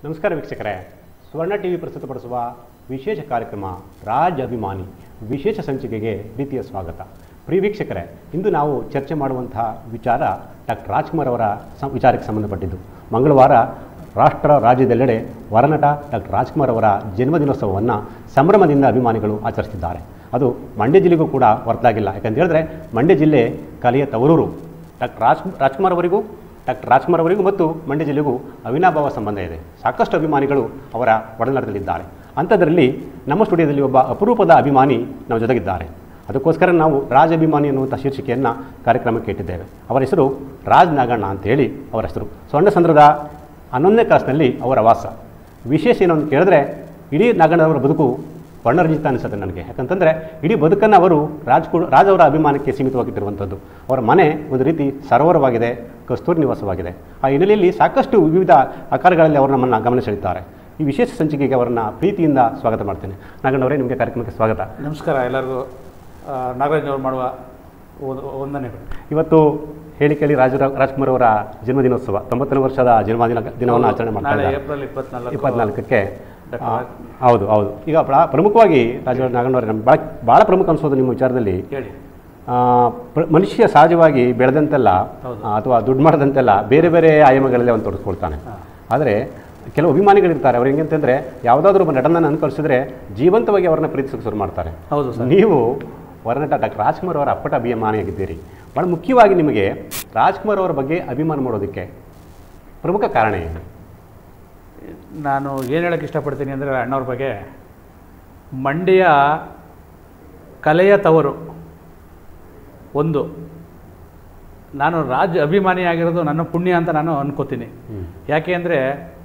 ನಮಸ್ಕಾರ ವೀಕ್ಷಕರೇ ಸ್ವರ್ಣ ಟಿವಿ ಪ್ರಸ್ತುತಪಡಿಸುವ ವಿಶೇಷ ಕಾರ್ಯಕ್ರಮ ರಾಜ್ ಅಭಿಮಾನಿ ವಿಶೇಷ ಸಂಚಿಕೆಗೆ ಪ್ರೀತಿಯ ಸ್ವಾಗತ ಪ್ರಿಯ ವೀಕ್ಷಕರೇ ಇಂದು ನಾವು ಚರ್ಚೆ ಮಾಡುವಂತಹ ವಿಚಾರ ಡಾಕ್ಟರ್ ರಾಜ್ಕುಮಾರ್ ಅವರ ಸಂ ವಿಚಾರಕ್ಕೆ ಸಂಬಂಧಪಟ್ಟಿದ್ದು ಮಂಗಳವಾರ ರಾಷ್ಟ್ರ ರಾಜ್ಯದೆಲ್ಲೆಡೆ ವರನಟ ಡಾಕ್ಟರ್ ರಾಜ್ಕುಮಾರ್ ಅವರ ಜನ್ಮದಿನೋತ್ಸವವನ್ನು ಸಂಭ್ರಮದಿಂದ ಅಭಿಮಾನಿಗಳು ಆಚರಿಸುತ್ತಿದ್ದಾರೆ ಅದು ಮಂಡ್ಯ ಜಿಲ್ಲೆಗೂ ಕೂಡ ಹೊರತಾಗಿಲ್ಲ ಯಾಕಂತ ಹೇಳಿದ್ರೆ ಮಂಡ್ಯ ಜಿಲ್ಲೆ ಕಲೆಯ ತವರೂರು ಡಾಕ್ಟರ್ ರಾಜ್ ರಾಜ್ಕುಮಾರ್ ಅವರಿಗೂ ಡಾಕ್ಟರ್ ರಾಜ್ಕುಮಾರ್ ಅವರಿಗೂ ಮತ್ತು ಮಂಡ್ಯ ಜಿಲ್ಲೆಗೂ ಅವಿನಾಭಾವ ಸಂಬಂಧ ಇದೆ ಸಾಕಷ್ಟು ಅಭಿಮಾನಿಗಳು ಅವರ ಒಡನಾಟದಲ್ಲಿದ್ದಾರೆ ಅಂಥದ್ರಲ್ಲಿ ನಮ್ಮ ಸ್ಟುಡಿಯೋದಲ್ಲಿ ಒಬ್ಬ ಅಪರೂಪದ ಅಭಿಮಾನಿ ನಮ್ಮ ಜೊತೆಗಿದ್ದಾರೆ ಅದಕ್ಕೋಸ್ಕರ ನಾವು ರಾಜ್ ಅಭಿಮಾನಿ ಅನ್ನುವಂಥ ಶೀರ್ಷಿಕೆಯನ್ನು ಕಾರ್ಯಕ್ರಮಕ್ಕೆ ಇಟ್ಟಿದ್ದೇವೆ ಅವರ ಹೆಸರು ರಾಜ್ ನಾಗಣ್ಣ ಅಂತೇಳಿ ಅವರ ಹೆಸರು ಸೊಂಡಸಂದ್ರದ ಹನ್ನೊಂದನೇ ಕ್ಲಾಸ್ನಲ್ಲಿ ಅವರ ವಾಸ ವಿಶೇಷ ಏನು ಅಂತ ಕೇಳಿದ್ರೆ ಇಡೀ ನಾಗಣ್ಣವರ ಬದುಕು ವರ್ಣರಂಜಿತ ಅನಿಸುತ್ತೆ ನನಗೆ ಯಾಕಂತಂದರೆ ಇಡೀ ಬದುಕನ್ನು ಅವರು ರಾಜ್ಕೂ ರಾಜ್ ಅವರ ಅಭಿಮಾನಕ್ಕೆ ಸೀಮಿತವಾಗಿಟ್ಟಿರುವಂಥದ್ದು ಅವರ ಮನೆ ಒಂದು ರೀತಿ ಸರೋವರವಾಗಿದೆ ಕಸ್ತೂರಿ ನಿವಾಸವಾಗಿದೆ ಆ ಹಿನ್ನೆಲೆಯಲ್ಲಿ ಸಾಕಷ್ಟು ವಿವಿಧ ಆಕಾರಗಳಲ್ಲಿ ಅವರು ನಮ್ಮನ್ನು ಗಮನ ಸೆಳೆಯುತ್ತಾರೆ ಈ ವಿಶೇಷ ಸಂಚಿಕೆಗೆ ಅವರನ್ನು ಪ್ರೀತಿಯಿಂದ ಸ್ವಾಗತ ಮಾಡ್ತೇನೆ ನಾಗಣ್ಣವರೇ ನಿಮಗೆ ಕಾರ್ಯಕ್ರಮಕ್ಕೆ ಸ್ವಾಗತ ನಮಸ್ಕಾರ ಎಲ್ಲರಿಗೂ ಆ, ನಾಗರಾಜ್ ಅವರು ಮಾಡುವ ವಂದ- ವಂದನೆಗಳು ಇವತ್ತು ಹೇಳಿ ಕೇಳಿ ರಾಜ ರಾಜ್ಕುಮಾರ್ ಅವರ ಜನ್ಮದಿನೋತ್ಸವ ತೊಂಬತ್ತನೇ ವರ್ಷದ ಜನ್ಮದಿನ ದಿನವನ್ನು ಆಚರಣೆ ಮಾಡ್ತಾ ನಾಳೆ ಇದ್ದಾರೆ ಏಪ್ರಿಲ್ ಇಪ್ಪತ್ನಾಲ್ಕು ಇಪ್ಪತ್ನಾಲ್ಕಕ್ಕೆ ಡಾಕ್ಟರ್ ಆ, ಹೌದು ಹೌದು ಈಗ ಭಾಳ ಪ್ರಮುಖವಾಗಿ ರಾಜ ನಾಗಣ್ಣವರೇ ನಮ್ಗೆ ಭಾಳ ಭಾಳ ಪ್ರಮುಖ ಅನಿಸೋದು ನಿಮ್ಮ ವಿಚಾರದಲ್ಲಿ ಹೇಳಿ ಆ, ಪ್ರ- ಮನುಷ್ಯ ಸಹಜವಾಗಿ ಬೆಳೆದಂತೆಲ್ಲ ಹೌದು. ಆ, ಅಥವಾ ದುಡ್ಡು ಮಾಡಿದಂತೆಲ್ಲ ಬೇರೆ ಬೇರೆ ಆಯಾಮಗಳಲ್ಲಿ ಅವನು ತೊಡಗಿಸ್ಕೊಳ್ತಾನೆ ಹಾ. ಆದರೆ ಕೆಲವು ಅಭಿಮಾನಿಗಳಿರ್ತಾರೆ ಅವ್ರು ಹೆಂಗಂತಂದರೆ ಯಾವುದಾದ್ರೂ ಒಬ್ಬ ನಟನನ್ನು ಅನುಕರಿಸಿದ್ರೆ ಜೀವಂತವಾಗಿ ಅವ್ರನ್ನ ಪ್ರೀತಿಸೋಕೆ ಶುರು ಮಾಡ್ತಾರೆ ಹೌದು ಸರ್ ನೀವು ವರನಟ ಡಾಕ್ಟರ್ ರಾಜ್ಕುಮಾರ್ ಅವರ ಅಪ್ಪಟ ಅಭಿಮಾನಿಯಾಗಿದ್ದೀರಿ ಭಾಳ ಮುಖ್ಯವಾಗಿ ನಿಮಗೆ ರಾಜ್ಕುಮಾರ್ ಅವರ ಬಗ್ಗೆ ಅಭಿಮಾನ ಮಾಡೋದಕ್ಕೆ ಪ್ರಮುಖ ಕಾರಣ ಏನು ನಾನು ಏನು ಹೇಳಕ್ಕೆ ಇಷ್ಟಪಡ್ತೀನಿ ಅಂದರೆ ಅಣ್ಣವ್ರ ಬಗ್ಗೆ ಮಂಡ್ಯ ಕಲೆಯ ತವರು ಒಂದು ನಾನು ರಾಜ್ ಅಭಿಮಾನಿ ಆಗಿರೋದು ನನ್ನ ಪುಣ್ಯ ಅಂತ ನಾನು ಅನ್ಕೋತೀನಿ ಯಾಕೆ ಅಂದರೆ